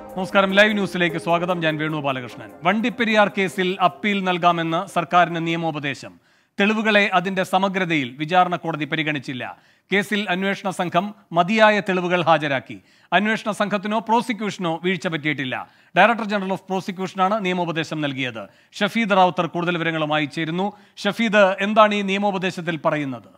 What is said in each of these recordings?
നമസ്കാരം ലൈവ് ന്യൂസിലേക്ക് സ്വാഗതം ഞാൻ വേണു ബാലകൃഷ്ണൻ വണ്ടിപ്പെരിയാർ കേസിൽ അപ്പീൽ നൽകാമെന്ന് സർക്കാരിന് നിയമോപദേശം തെളിവുകളെ അതിന്റെ സമഗ്രതയിൽ വിചാരണ കോടതി പരിഗണിച്ചില്ല കേസിൽ അന്വേഷണ സംഘം മതിയായ തെളിവുകൾ ഹാജരാക്കി അന്വേഷണ സംഘത്തിനോ പ്രോസിക്യൂഷനോ വീഴ്ച പറ്റിയിട്ടില്ല ഡയറക്ടർ ജനറൽ ഓഫ് പ്രോസിക്യൂഷനാണ് നിയമോപദേശം നൽകിയത് ഷഫീദ് റാവുത്തർ കൂടുതൽ വിവരങ്ങളുമായി ചേരുന്നു ഷഫീദ് എന്താണ് ഈ നിയമോപദേശത്തിൽ പറയുന്നത്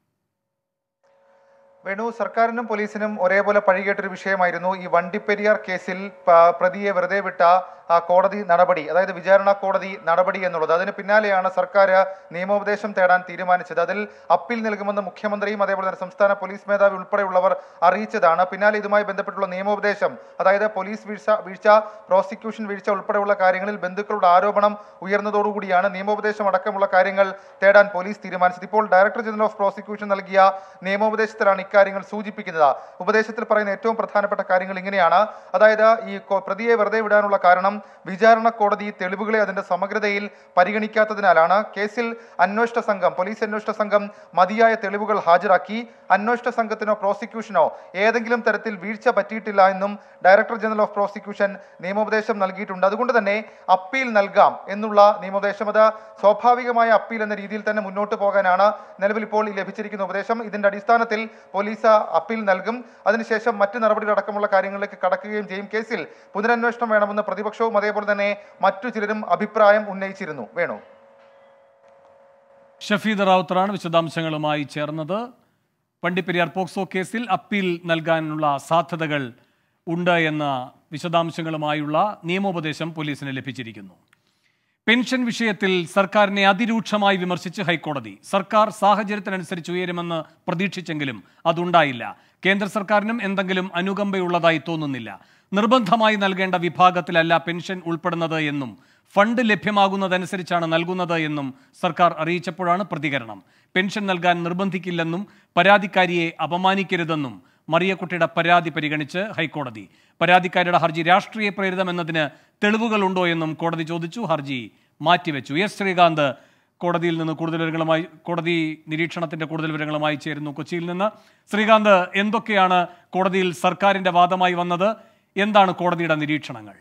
വേണു സർക്കാരിനും പോലീസിനും ഒരേപോലെ പഴികേട്ടൊരു വിഷയമായിരുന്നു ഈ വണ്ടിപ്പെരിയാർ കേസിൽ പ- പ്രതിയെ വെറുതെ വിട്ട ആ കോടതി നടപടി അതായത് വിചാരണ കോടതി നടപടി എന്നുള്ളത് അതിന് പിന്നാലെയാണ് സർക്കാർ നിയമോപദേശം തേടാൻ തീരുമാനിച്ചത് അതിൽ അപ്പീൽ നൽകുമെന്ന് മുഖ്യമന്ത്രിയും അതേപോലെ തന്നെ സംസ്ഥാന പോലീസ് മേധാവി ഉൾപ്പെടെയുള്ളവർ അറിയിച്ചതാണ് പിന്നാലെ ഇതുമായി ബന്ധപ്പെട്ടുള്ള നിയമോപദേശം അതായത് പോലീസ് വീഴ്ച വീഴ്ച പ്രോസിക്യൂഷൻ വീഴ്ച ഉൾപ്പെടെയുള്ള കാര്യങ്ങളിൽ ബന്ധുക്കളുടെ ആരോപണം ഉയർന്നതോടുകൂടിയാണ് നിയമോപദേശം അടക്കമുള്ള കാര്യങ്ങൾ തേടാൻ പോലീസ് തീരുമാനിച്ചത് ഇപ്പോൾ ഡയറക്ടർ ജനറൽ ഓഫ് പ്രോസിക്യൂഷൻ നൽകിയ നിയമോപദേശത്തിലാണ് ഇക്കാര്യങ്ങൾ സൂചിപ്പിക്കുന്നത് ഉപദേശത്തിൽ പറയുന്ന ഏറ്റവും പ്രധാനപ്പെട്ട കാര്യങ്ങൾ ഇങ്ങനെയാണ് അതായത് ഈ കൊ- പ്രതിയെ വെറുതെ വിടാനുള്ള കാരണം വിചാരണ കോടതി തെളിവുകളെ അതിന്റെ സമഗ്രതയിൽ പരിഗണിക്കാത്തതിനാലാണ് കേസിൽ അന്വേഷണ സംഘം പോലീസ് അന്വേഷണ സംഘം മതിയായ തെളിവുകൾ ഹാജരാക്കി അന്വേഷണ സംഘത്തിനോ പ്രോസിക്യൂഷനോ ഏതെങ്കിലും തരത്തിൽ വീഴ്ച പറ്റിയിട്ടില്ല എന്നും ഡയറക്ടർ ജനറൽ ഓഫ് പ്രോസിക്യൂഷൻ നിയമോപദേശം നൽകിയിട്ടുണ്ട് അതുകൊണ്ട് തന്നെ അപ്പീൽ നൽകാം എന്നുള്ള നിയമോപദേശം അത് സ്വാഭാവികമായ അപ്പീൽ എന്ന രീതിയിൽ തന്നെ മുന്നോട്ട് പോകാനാണ് നിലവിൽ ഇപ്പോൾ ഈ ലഭിച്ചിരിക്കുന്ന ഉപദേശം ഇതിന്റെ അടിസ്ഥാനത്തിൽ പോലീസ് അപ്പീൽ നൽകും അതിനുശേഷം മറ്റ് നടപടികളടക്കമുള്ള കാര്യങ്ങളിലേക്ക് കടക്കുകയും ചെയ്യും കേസിൽ പുനരന്വേഷണം വേണമെന്ന് പ്രതിപക്ഷവും അതേപോലെ തന്നെ മറ്റു ചിലരും അഭിപ്രായം ഉന്നയിച്ചിരുന്നു വേണു ഷഫീദ് റാവുത്തറാണ് വിശദാംശങ്ങളുമായി ചേർന്നത് വണ്ടിപ്പെരിയാർ പോക്സോ കേസിൽ അപ്പീൽ നൽകാനുള്ള സാധ്യതകൾ ഉണ്ട് എന്ന വിശദാംശങ്ങളുമായുള്ള നിയമോപദേശം പോലീസിന് ലഭിച്ചിരിക്കുന്നു പെൻഷൻ വിഷയത്തിൽ സർക്കാരിനെ അതിരൂക്ഷമായി വിമർശിച്ച് ഹൈക്കോടതി സർക്കാർ സാഹചര്യത്തിനനുസരിച്ച് ഉയരുമെന്ന് പ്രതീക്ഷിച്ചെങ്കിലും അതുണ്ടായില്ല കേന്ദ്ര സർക്കാരിനും എന്തെങ്കിലും അനുകമ്പയുള്ളതായി തോന്നുന്നില്ല നിർബന്ധമായി നൽകേണ്ട വിഭാഗത്തിലല്ല പെൻഷൻ ഉൾപ്പെടുന്നത് എന്നും ഫണ്ട് ലഭ്യമാകുന്നതനുസരിച്ചാണ് നൽകുന്നത് എന്നും സർക്കാർ അറിയിച്ചപ്പോഴാണ് പ്രതികരണം പെൻഷൻ നൽകാൻ നിർബന്ധിക്കില്ലെന്നും പരാതിക്കാരിയെ അപമാനിക്കരുതെന്നും മറിയക്കുട്ടിയുടെ പരാതി പരിഗണിച്ച് ഹൈക്കോടതി പരാതിക്കാരിയുടെ ഹർജി രാഷ്ട്രീയ പ്രേരിതമെന്നതിന് തെളിവുകളുണ്ടോ എന്നും കോടതി ചോദിച്ചു ഹർജി മാറ്റിവെച്ചു എസ് ശ്രീകാന്ത് കോടതിയിൽ നിന്ന് കൂടുതൽ വിവരങ്ങളുമായി കോടതി നിരീക്ഷണത്തിന്റെ കൂടുതൽ വിവരങ്ങളുമായി ചേരുന്നു കൊച്ചിയിൽ നിന്ന് ശ്രീകാന്ത് എന്തൊക്കെയാണ് കോടതിയിൽ സർക്കാരിന്റെ വാദമായി വന്നത് എന്താണ് കോടതിയുടെ നിരീക്ഷണങ്ങൾ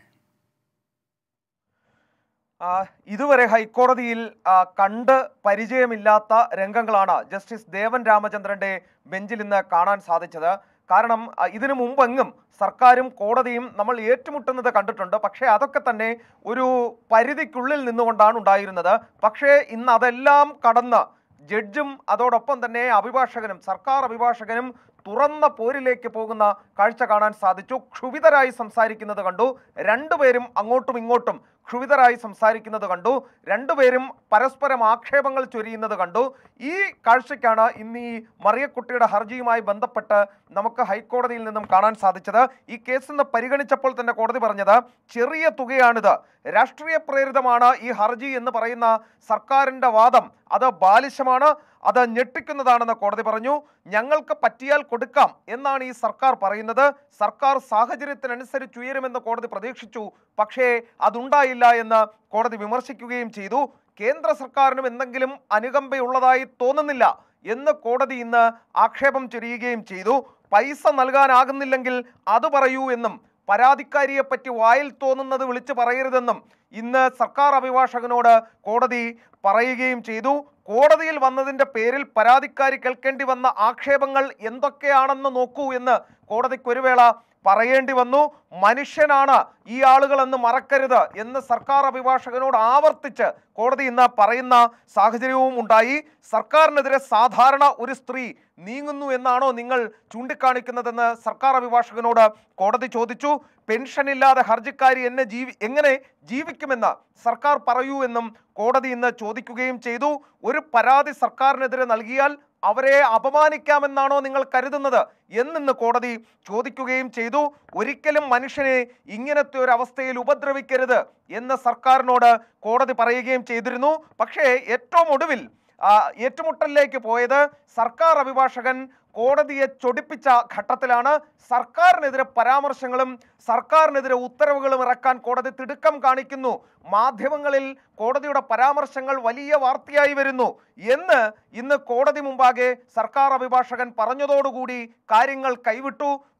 ആ, ഇതുവരെ ഹൈക്കോടതിയിൽ ആ, കണ്ട് പരിചയമില്ലാത്ത രംഗങ്ങളാണ് ജസ്റ്റിസ് ദേവൻ രാമചന്ദ്രന്റെ ബെഞ്ചിൽ ഇന്ന് കാണാൻ സാധിച്ചത് കാരണം ആ, ഇതിനു മുമ്പെങ്ങും സർക്കാരും കോടതിയും നമ്മൾ ഏറ്റുമുട്ടുന്നത് കണ്ടിട്ടുണ്ട് പക്ഷേ അതൊക്കെ തന്നെ ഒരു പരിധിക്കുള്ളിൽ നിന്നുകൊണ്ടാണ് ഉണ്ടായിരുന്നത് പക്ഷേ ഇന്ന് അതെല്ലാം കടന്ന് ജഡ്ജും അതോടൊപ്പം തന്നെ അഭിഭാഷകനും സർക്കാർ അഭിഭാഷകനും തുറന്ന പോരിലേക്ക് പോകുന്ന കാഴ്ച കാണാൻ സാധിച്ചു ക്ഷുഭിതരായി സംസാരിക്കുന്നത് കണ്ടു രണ്ടുപേരും അങ്ങോട്ടും ഇങ്ങോട്ടും ക്ഷുഭിതരായി സംസാരിക്കുന്നത് കണ്ടു രണ്ടുപേരും പരസ്പരം ആക്ഷേപങ്ങൾ ചൊരിയുന്നത് കണ്ടു ഈ കാഴ്ചയ്ക്കാണ് ഇന്ന് ഈ മറിയക്കുട്ടിയുടെ ഹർജിയുമായി ബന്ധപ്പെട്ട് നമുക്ക് ഹൈക്കോടതിയിൽ നിന്നും കാണാൻ സാധിച്ചത് ഈ കേസ് ഇന്ന് പരിഗണിച്ചപ്പോൾ തന്നെ കോടതി പറഞ്ഞത് ചെറിയ തുകയാണിത് രാഷ്ട്രീയ പ്രേരിതമാണ് ഈ ഹർജി എന്ന് പറയുന്ന സർക്കാരിന്റെ വാദം അത് ബാലിശമാണ് അത് ഞെട്ടിക്കുന്നതാണെന്ന് കോടതി പറഞ്ഞു ഞങ്ങൾക്ക് പറ്റിയാൽ കൊടുക്കാം എന്നാണ് ഈ സർക്കാർ പറയുന്നത് സർക്കാർ സാഹചര്യത്തിനനുസരിച്ച് ഉയരുമെന്ന് കോടതി പ്രതീക്ഷിച്ചു പക്ഷേ അതുണ്ടായില്ല എന്ന് കോടതി വിമർശിക്കുകയും ചെയ്തു കേന്ദ്ര സർക്കാരിനും എന്തെങ്കിലും അനുകമ്പയുള്ളതായി തോന്നുന്നില്ല എന്ന് കോടതി ഇന്ന് ആക്ഷേപം ചൊരിയുകയും ചെയ്തു പൈസ നൽകാനാകുന്നില്ലെങ്കിൽ അത് പറയൂ എന്നും പരാതിക്കാരിയെ പറ്റി വായിൽ തോന്നുന്നത് വിളിച്ചു പറയരുതെന്നും ഇന്ന് സർക്കാർ അഭിഭാഷകനോട് കോടതി പറയുകയും ചെയ്തു കോടതിയിൽ വന്നതിന്റെ പേരിൽ പരാതിക്കാരി കേൾക്കേണ്ടി വന്ന ആക്ഷേപങ്ങൾ എന്തൊക്കെയാണെന്ന് നോക്കൂ എന്ന് കോടതിക്ക് ഒരു വേള പറയേണ്ടി വന്നു മനുഷ്യനാണ് ഈ ആളുകളെന്ന് മറക്കരുത് എന്ന് സർക്കാർ അഭിഭാഷകനോട് ആവർത്തിച്ച് കോടതി ഇന്ന് പറയുന്ന സാഹചര്യവും ഉണ്ടായി സർക്കാരിനെതിരെ സാധാരണ ഒരു സ്ത്രീ നീങ്ങുന്നു എന്നാണോ നിങ്ങൾ ചൂണ്ടിക്കാണിക്കുന്നതെന്ന് സർക്കാർ അഭിഭാഷകനോട് കോടതി ചോദിച്ചു പെൻഷനില്ലാതെ ഹർജിക്കാരി എന്നെ ജീവി എങ്ങനെ ജീവിക്കുമെന്ന് സർക്കാർ പറയൂ എന്നും കോടതി ഇന്ന് ചോദിക്കുകയും ചെയ്തു ഒരു പരാതി സർക്കാരിനെതിരെ നൽകിയാൽ അവരെ അപമാനിക്കാമെന്നാണോ നിങ്ങൾ കരുതുന്നത് എന്നിന്ന് കോടതി ചോദിക്കുകയും ചെയ്തു ഒരിക്കലും മനുഷ്യനെ ഇങ്ങനത്തെ ഒരു അവസ്ഥയിൽ ഉപദ്രവിക്കരുത് എന്ന് സർക്കാരിനോട് കോടതി പറയുകയും ചെയ്തിരുന്നു പക്ഷേ ഏറ്റവും ഒടുവിൽ ആ, ഏറ്റുമുട്ടലിലേക്ക് പോയത് സർക്കാർ അഭിഭാഷകൻ കോടതിയെ ചൊടിപ്പിച്ച ഘട്ടത്തിലാണ് സർക്കാരിനെതിരെ പരാമർശങ്ങളും സർക്കാരിനെതിരെ ഉത്തരവുകളും ഇറക്കാൻ കോടതി തിടുക്കം കാണിക്കുന്നു മാധ്യമങ്ങളിൽ കോടതിയുടെ പരാമർശങ്ങൾ വലിയ വാർത്തയായി വരുന്നു എന്ന് ഇന്ന് കോടതി മുമ്പാകെ സർക്കാർ അഭിഭാഷകൻ പറഞ്ഞതോടുകൂടി കാര്യങ്ങൾ കൈവിട്ടു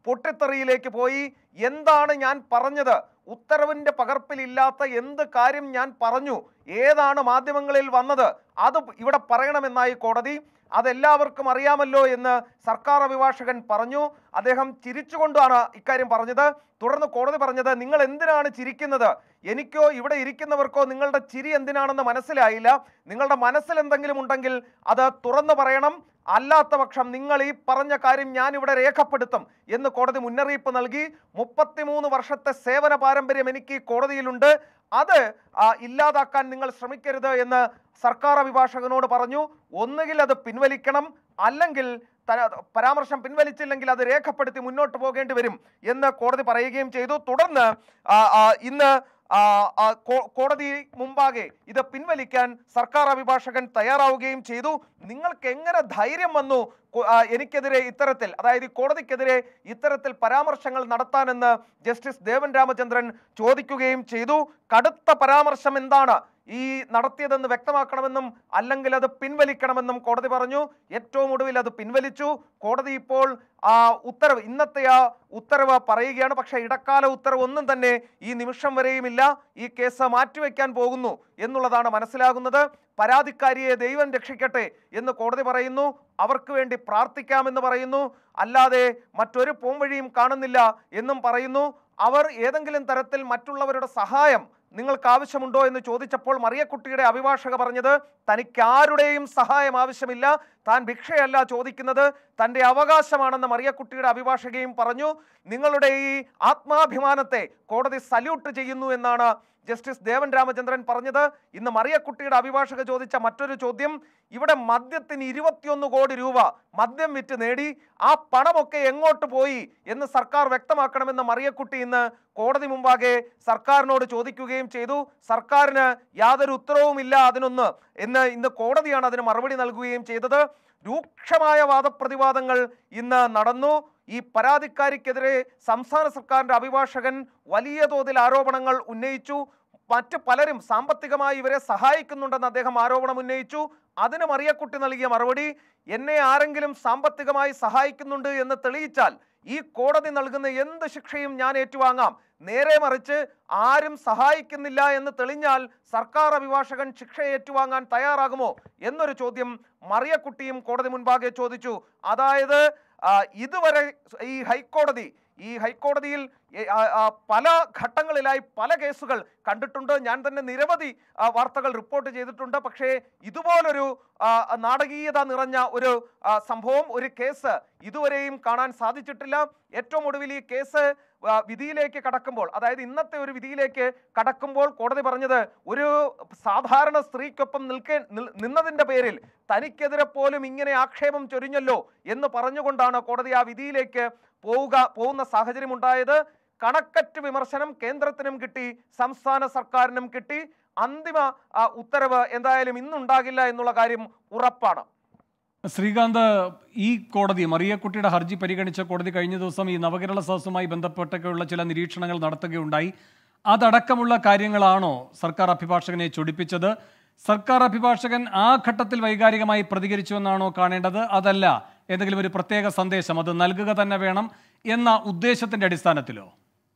പൊട്ടിത്തെറിയിലേക്ക് പോയി എന്താണ് ഞാൻ പറഞ്ഞത് ഉത്തരവിന്റെ പകർപ്പിലില്ലാത്ത എന്ത് കാര്യം ഞാൻ പറഞ്ഞു ഏതാണ് മാധ്യമങ്ങളിൽ വന്നത് അത് ഇവിടെ പറയണമെന്നായി കോടതി അതെല്ലാവർക്കും അറിയാമല്ലോ എന്ന് സർക്കാർ അഭിഭാഷകൻ പറഞ്ഞു അദ്ദേഹം ചിരിച്ചുകൊണ്ടാണ് ഇക്കാര്യം പറഞ്ഞത് തുടർന്ന് കോടതി പറഞ്ഞത് നിങ്ങൾ എന്തിനാണ് ചിരിക്കുന്നത് എനിക്കോ ഇവിടെ ഇരിക്കുന്നവർക്കോ നിങ്ങളുടെ ചിരി എന്തിനാണെന്ന് മനസ്സിലായില്ല നിങ്ങളുടെ മനസ്സിൽ എന്തെങ്കിലും ഉണ്ടെങ്കിൽ അത് തുറന്നു പറയണം അല്ലാത്ത പക്ഷം നിങ്ങൾ ഈ പറഞ്ഞ കാര്യം ഞാൻ ഇവിടെ രേഖപ്പെടുത്തും എന്ന് കോടതി മുന്നറിയിപ്പ് നൽകി മുപ്പത്തിമൂന്ന് വർഷത്തെ സേവന പാരമ്പര്യം എനിക്ക് ഈ കോടതിയിലുണ്ട് അത് ആ, ഇല്ലാതാക്കാൻ നിങ്ങൾ ശ്രമിക്കരുത് എന്ന് സർക്കാർ അഭിഭാഷകനോട് പറഞ്ഞു ഒന്നുകിൽ അത് പിൻവലിക്കണം അല്ലെങ്കിൽ ത- പരാമർശം പിൻവലിച്ചില്ലെങ്കിൽ അത് രേഖപ്പെടുത്തി മുന്നോട്ട് പോകേണ്ടി വരും എന്ന് കോടതി പറയുകയും ചെയ്തു തുടർന്ന് ആ, ആ, ഇന്ന് ആ, ആ, കോ- കോടതി മുമ്പാകെ ഇത് പിൻവലിക്കാൻ സർക്കാർ അഭിഭാഷകൻ തയ്യാറാവുകയും ചെയ്തു നിങ്ങൾക്ക് എങ്ങനെ ധൈര്യം വന്നു കൊ- ആ, എനിക്കെതിരെ ഇത്തരത്തിൽ അതായത് ഈ കോടതിക്കെതിരെ ഇത്തരത്തിൽ പരാമർശങ്ങൾ നടത്താനെന്ന് ജസ്റ്റിസ് ദേവൻ രാമചന്ദ്രൻ ചോദിക്കുകയും ചെയ്തു കടുത്ത പരാമർശം എന്താണ് ഈ നടത്തിയതെന്ന് വ്യക്തമാക്കണമെന്നും അല്ലെങ്കിൽ അത് പിൻവലിക്കണമെന്നും കോടതി പറഞ്ഞു ഏറ്റവും ഒടുവിൽ അത് പിൻവലിച്ചു കോടതി ഇപ്പോൾ ആ ഉത്തരവ് ഇന്നത്തെ ആ ഉത്തരവ് പറയുകയാണ് പക്ഷേ ഇടക്കാല ഉത്തരവ് ഒന്നും തന്നെ ഈ നിമിഷം വരെയും ഇല്ല ഈ കേസ് മാറ്റിവെക്കാൻ പോകുന്നു എന്നുള്ളതാണ് മനസ്സിലാകുന്നത് പരാതിക്കാരിയെ ദൈവം രക്ഷിക്കട്ടെ എന്ന് കോടതി പറയുന്നു അവർക്ക് വേണ്ടി പ്രാർത്ഥിക്കാമെന്ന് പറയുന്നു അല്ലാതെ മറ്റൊരു പോംവഴിയും കാണുന്നില്ല എന്നും പറയുന്നു അവർ ഏതെങ്കിലും തരത്തിൽ മറ്റുള്ളവരുടെ സഹായം നിങ്ങൾക്ക് ആവശ്യമുണ്ടോ എന്ന് ചോദിച്ചപ്പോൾ മറിയക്കുട്ടിയുടെ അഭിഭാഷക പറഞ്ഞത് തനിക്ക് ആരുടെയും സഹായം ആവശ്യമില്ല താൻ ഭിക്ഷയല്ല ചോദിക്കുന്നത് തൻ്റെ അവകാശമാണെന്ന് മറിയക്കുട്ടിയുടെ അഭിഭാഷകയും പറഞ്ഞു നിങ്ങളുടെ ഈ ആത്മാഭിമാനത്തെ കോടതി സല്യൂട്ട് ചെയ്യുന്നു എന്നാണ് ജസ്റ്റിസ് ദേവൻ രാമചന്ദ്രൻ പറഞ്ഞത് ഇന്ന് മറിയക്കുട്ടിയുടെ അഭിഭാഷക ചോദിച്ച മറ്റൊരു ചോദ്യം ഇവിടെ മദ്യത്തിന് ഇരുപത്തിയൊന്ന് കോടി രൂപ മദ്യം വിറ്റ് നേടി ആ പണമൊക്കെ എങ്ങോട്ട് പോയി എന്ന് സർക്കാർ വ്യക്തമാക്കണമെന്ന് മറിയക്കുട്ടി ഇന്ന് കോടതി മുമ്പാകെ സർക്കാരിനോട് ചോദിക്കുകയും ചെയ്തു സർക്കാരിന് യാതൊരു ഉത്തരവുമില്ല അതിനൊന്ന് എന്ന് ഇന്ന് കോടതിയാണ് അതിന് മറുപടി നൽകുകയും ചെയ്തത് രൂക്ഷമായ വാദപ്രതിവാദങ്ങൾ ഇന്ന് നടന്നു ഈ പരാതിക്കാരിക്കെതിരെ സംസ്ഥാന സർക്കാരിന്റെ അഭിഭാഷകൻ വലിയ തോതിൽ ആരോപണങ്ങൾ ഉന്നയിച്ചു മറ്റ് പലരും സാമ്പത്തികമായി ഇവരെ സഹായിക്കുന്നുണ്ടെന്ന് അദ്ദേഹം ആരോപണം ഉന്നയിച്ചു അതിന് മറിയക്കുട്ടി നൽകിയ മറുപടി എന്നെ ആരെങ്കിലും സാമ്പത്തികമായി സഹായിക്കുന്നുണ്ട് എന്ന് തെളിയിച്ചാൽ ഈ കോടതി നൽകുന്ന എന്ത് ശിക്ഷയും ഞാൻ ഏറ്റുവാങ്ങാം നേരെ മറിച്ച് ആരും സഹായിക്കുന്നില്ല എന്ന് തെളിഞ്ഞാൽ സർക്കാർ അഭിഭാഷകൻ ശിക്ഷ ഏറ്റുവാങ്ങാൻ തയ്യാറാകുമോ എന്നൊരു ചോദ്യം മറിയക്കുട്ടിയും കോടതി മുൻപാകെ ചോദിച്ചു അതായത് ആ, ഇതുവരെ ഈ ഹൈക്കോടതി ഈ ഹൈക്കോടതിയിൽ എ, ആ, ആ, പല ഘട്ടങ്ങളിലായി പല കേസുകൾ കണ്ടിട്ടുണ്ട് ഞാൻ തന്നെ നിരവധി ആ, വാർത്തകൾ റിപ്പോർട്ട് ചെയ്തിട്ടുണ്ട് പക്ഷേ ഇതുപോലൊരു ആ, നാടകീയത നിറഞ്ഞ ഒരു ആ, സംഭവം ഒരു കേസ് ഇതുവരെയും കാണാൻ സാധിച്ചിട്ടില്ല ഏറ്റവും ഒടുവിൽ ഈ കേസ് ആ, വിധിയിലേക്ക് കടക്കുമ്പോൾ അതായത് ഇന്നത്തെ ഒരു വിധിയിലേക്ക് കടക്കുമ്പോൾ കോടതി പറഞ്ഞത് ഒരു സാധാരണ സ്ത്രീക്കൊപ്പം നിൽക്കേ നിൽ- നിന്നതിന്റെ പേരിൽ തനിക്കെതിരെ പോലും ഇങ്ങനെ ആക്ഷേപം ചൊരിഞ്ഞല്ലോ എന്ന് പറഞ്ഞുകൊണ്ടാണ് കോടതി ആ വിധിയിലേക്ക് പോവുക പോകുന്ന സാഹചര്യം ഉണ്ടായത് കണക്കറ്റ് വിമർശനം കേന്ദ്രത്തിനും കിട്ടി സംസ്ഥാന സർക്കാരിനും കിട്ടി അന്തിമ ആ, ഉത്തരവ് എന്തായാലും ഇന്നുണ്ടാകില്ല എന്നുള്ള കാര്യം ഉറപ്പാണ് ശ്രീകാന്ത് ഈ കോടതി മറിയക്കുട്ടിയുടെ ഹർജി പരിഗണിച്ച കോടതി കഴിഞ്ഞ ദിവസം ഈ നവകേരള സദസ്സുമായി ബന്ധപ്പെട്ടൊക്കെയുള്ള ചില നിരീക്ഷണങ്ങൾ നടത്തുകയുണ്ടായി അതടക്കമുള്ള കാര്യങ്ങളാണോ സർക്കാർ അഭിഭാഷകനെ ചൊടിപ്പിച്ചത് സർക്കാർ അഭിഭാഷകൻ ആ ഘട്ടത്തിൽ വൈകാരികമായി പ്രതികരിച്ചു എന്നാണോ കാണേണ്ടത് അതല്ല ഏതെങ്കിലും ഒരു പ്രത്യേക സന്ദേശം അത് നൽകുക തന്നെ വേണം എന്ന ഉദ്ദേശത്തിന്റെ അടിസ്ഥാനത്തിലോ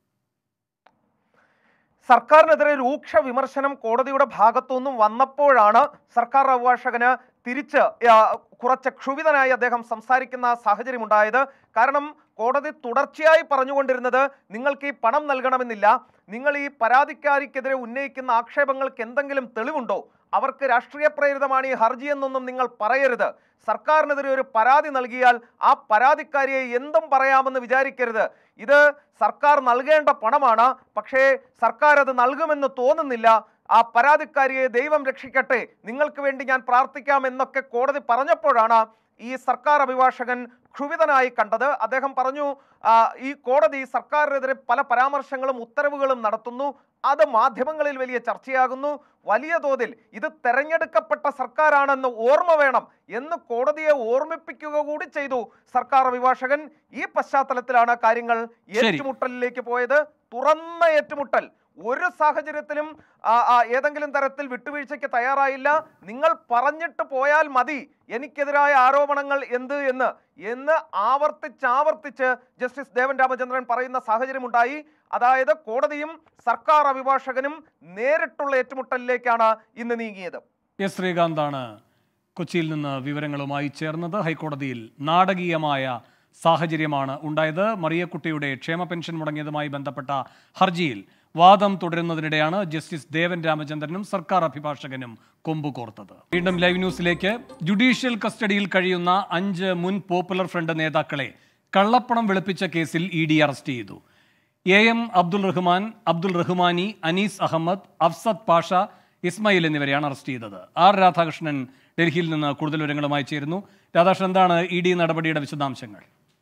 സർക്കാരിനെതിരെ രൂക്ഷ വിമർശനം കോടതിയുടെ ഭാഗത്തുനിന്നും വന്നപ്പോഴാണ് സർക്കാർ അഭിഭാഷകന് തിരിച്ച് ആ, കുറച്ച് ക്ഷുഭിതനായി അദ്ദേഹം സംസാരിക്കുന്ന സാഹചര്യം ഉണ്ടായത് കാരണം കോടതി തുടർച്ചയായി പറഞ്ഞുകൊണ്ടിരുന്നത് നിങ്ങൾക്ക് ഈ പണം നൽകണമെന്നില്ല നിങ്ങൾ ഈ പരാതിക്കാരിക്കെതിരെ ഉന്നയിക്കുന്ന ആക്ഷേപങ്ങൾക്ക് എന്തെങ്കിലും തെളിവുണ്ടോ അവർക്ക് രാഷ്ട്രീയ പ്രേരിതമാണ് ഈ ഹർജി എന്നൊന്നും നിങ്ങൾ പറയരുത് സർക്കാരിനെതിരെ ഒരു പരാതി നൽകിയാൽ ആ പരാതിക്കാരിയെ എന്തും പറയാമെന്ന് വിചാരിക്കരുത് ഇത് സർക്കാർ നൽകേണ്ട പണമാണ് പക്ഷേ സർക്കാർ അത് നൽകുമെന്ന് തോന്നുന്നില്ല ആ പരാതിക്കാരിയെ ദൈവം രക്ഷിക്കട്ടെ നിങ്ങൾക്ക് വേണ്ടി ഞാൻ പ്രാർത്ഥിക്കാം എന്നൊക്കെ കോടതി പറഞ്ഞപ്പോഴാണ് ഈ സർക്കാർ അഭിഭാഷകൻ ക്ഷുഭിതനായി കണ്ടത് അദ്ദേഹം പറഞ്ഞു ആ, ഈ കോടതി സർക്കാരിനെതിരെ പല പരാമർശങ്ങളും ഉത്തരവുകളും നടത്തുന്നു അത് മാധ്യമങ്ങളിൽ വലിയ ചർച്ചയാകുന്നു വലിയ തോതിൽ ഇത് തെരഞ്ഞെടുക്കപ്പെട്ട സർക്കാരാണെന്ന് ഓർമ്മ വേണം എന്ന് കോടതിയെ ഓർമ്മിപ്പിക്കുക കൂടി ചെയ്തു സർക്കാർ അഭിഭാഷകൻ ഈ പശ്ചാത്തലത്തിലാണ് കാര്യങ്ങൾ ശരി. ഏറ്റുമുട്ടലിലേക്ക് പോയത് തുറന്ന ഏറ്റുമുട്ടൽ ഒരു സാഹചര്യത്തിലും ആ, ആ, ഏതെങ്കിലും തരത്തിൽ വിട്ടുവീഴ്ചയ്ക്ക് തയ്യാറായില്ല നിങ്ങൾ പറഞ്ഞിട്ട് പോയാൽ മതി എനിക്കെതിരായ ആരോപണങ്ങൾ എന്ത് എന്ന് എന്ന് ആവർത്തിച്ചാവർത്തിച്ച് ജസ്റ്റിസ് ദേവൻ രാമചന്ദ്രൻ പറയുന്ന സാഹചര്യമുണ്ടായി അതായത് കോടതിയും സർക്കാർ അഭിഭാഷകനും നേരിട്ടുള്ള ഏറ്റുമുട്ടലിലേക്കാണ് ഇന്ന് നീങ്ങിയത് എസ് ശ്രീകാന്താണ് കൊച്ചിയിൽ നിന്ന് വിവരങ്ങളുമായി ചേർന്നത് ഹൈക്കോടതിയിൽ നാടകീയമായ സാഹചര്യമാണ് ഉണ്ടായത് മറിയക്കുട്ടിയുടെ ക്ഷേമ പെൻഷൻ മുടങ്ങിയതുമായി ബന്ധപ്പെട്ട ഹർജിയിൽ വാദം തുടരുന്നതിനിടെയാണ് ജസ്റ്റിസ് ദേവൻ രാമചന്ദ്രനും സർക്കാർ അഭിഭാഷകനും കൊമ്പ് കോർത്തത് വീണ്ടും ലൈവ് ന്യൂസിലേക്ക് ജുഡീഷ്യൽ കസ്റ്റഡിയിൽ കഴിയുന്ന അഞ്ച് മുൻ പോപ്പുലർ ഫ്രണ്ട് നേതാക്കളെ കള്ളപ്പണം വെളുപ്പിച്ച കേസിൽ ഇ ഡി അറസ്റ്റ് ചെയ്തു എ എം അബ്ദുൾ റഹ്മാൻ അബ്ദുൾ റഹ്മാനി അനീസ് അഹമ്മദ് അഫ്സദ് പാഷ ഇസ്മായിൽ എന്നിവരെയാണ് അറസ്റ്റ് ചെയ്തത് ആർ രാധാകൃഷ്ണൻ ഡൽഹിയിൽ നിന്ന് കൂടുതൽ വിവരങ്ങളുമായി ചേരുന്നു രാധാകൃഷ്ണൻ എന്താണ് ഇ ഡി നടപടിയുടെ വിശദാംശങ്ങൾ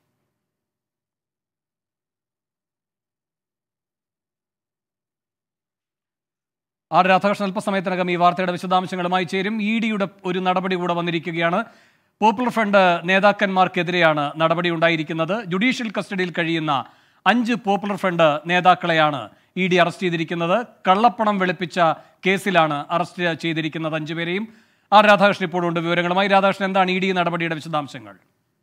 ആർ രാധാകൃഷ്ണൻ അല്പസമയത്തിനകം ഈ വാർത്തയുടെ വിശദാംശങ്ങളുമായി ചേരും ഇ ഡിയുടെ ഒരു നടപടി കൂടെ വന്നിരിക്കുകയാണ് പോപ്പുലർ ഫ്രണ്ട് നേതാക്കന്മാർക്കെതിരെയാണ് നടപടി ഉണ്ടായിരിക്കുന്നത് ജുഡീഷ്യൽ കസ്റ്റഡിയിൽ കഴിയുന്ന അഞ്ച് പോപ്പുലർ ഫ്രണ്ട് നേതാക്കളെയാണ് ഇ ഡി അറസ്റ്റ് ചെയ്തിരിക്കുന്നത് കള്ളപ്പണം വെളുപ്പിച്ച കേസിലാണ് അറസ്റ്റ് ചെയ്തിരിക്കുന്നത് അഞ്ചുപേരെയും ആർ രാധാകൃഷ്ണൻ ഇപ്പോഴുണ്ട് വിവരങ്ങളുമായി രാധാകൃഷ്ണൻ എന്താണ് ഇ ഡി നടപടിയുടെ വിശദാംശങ്ങൾ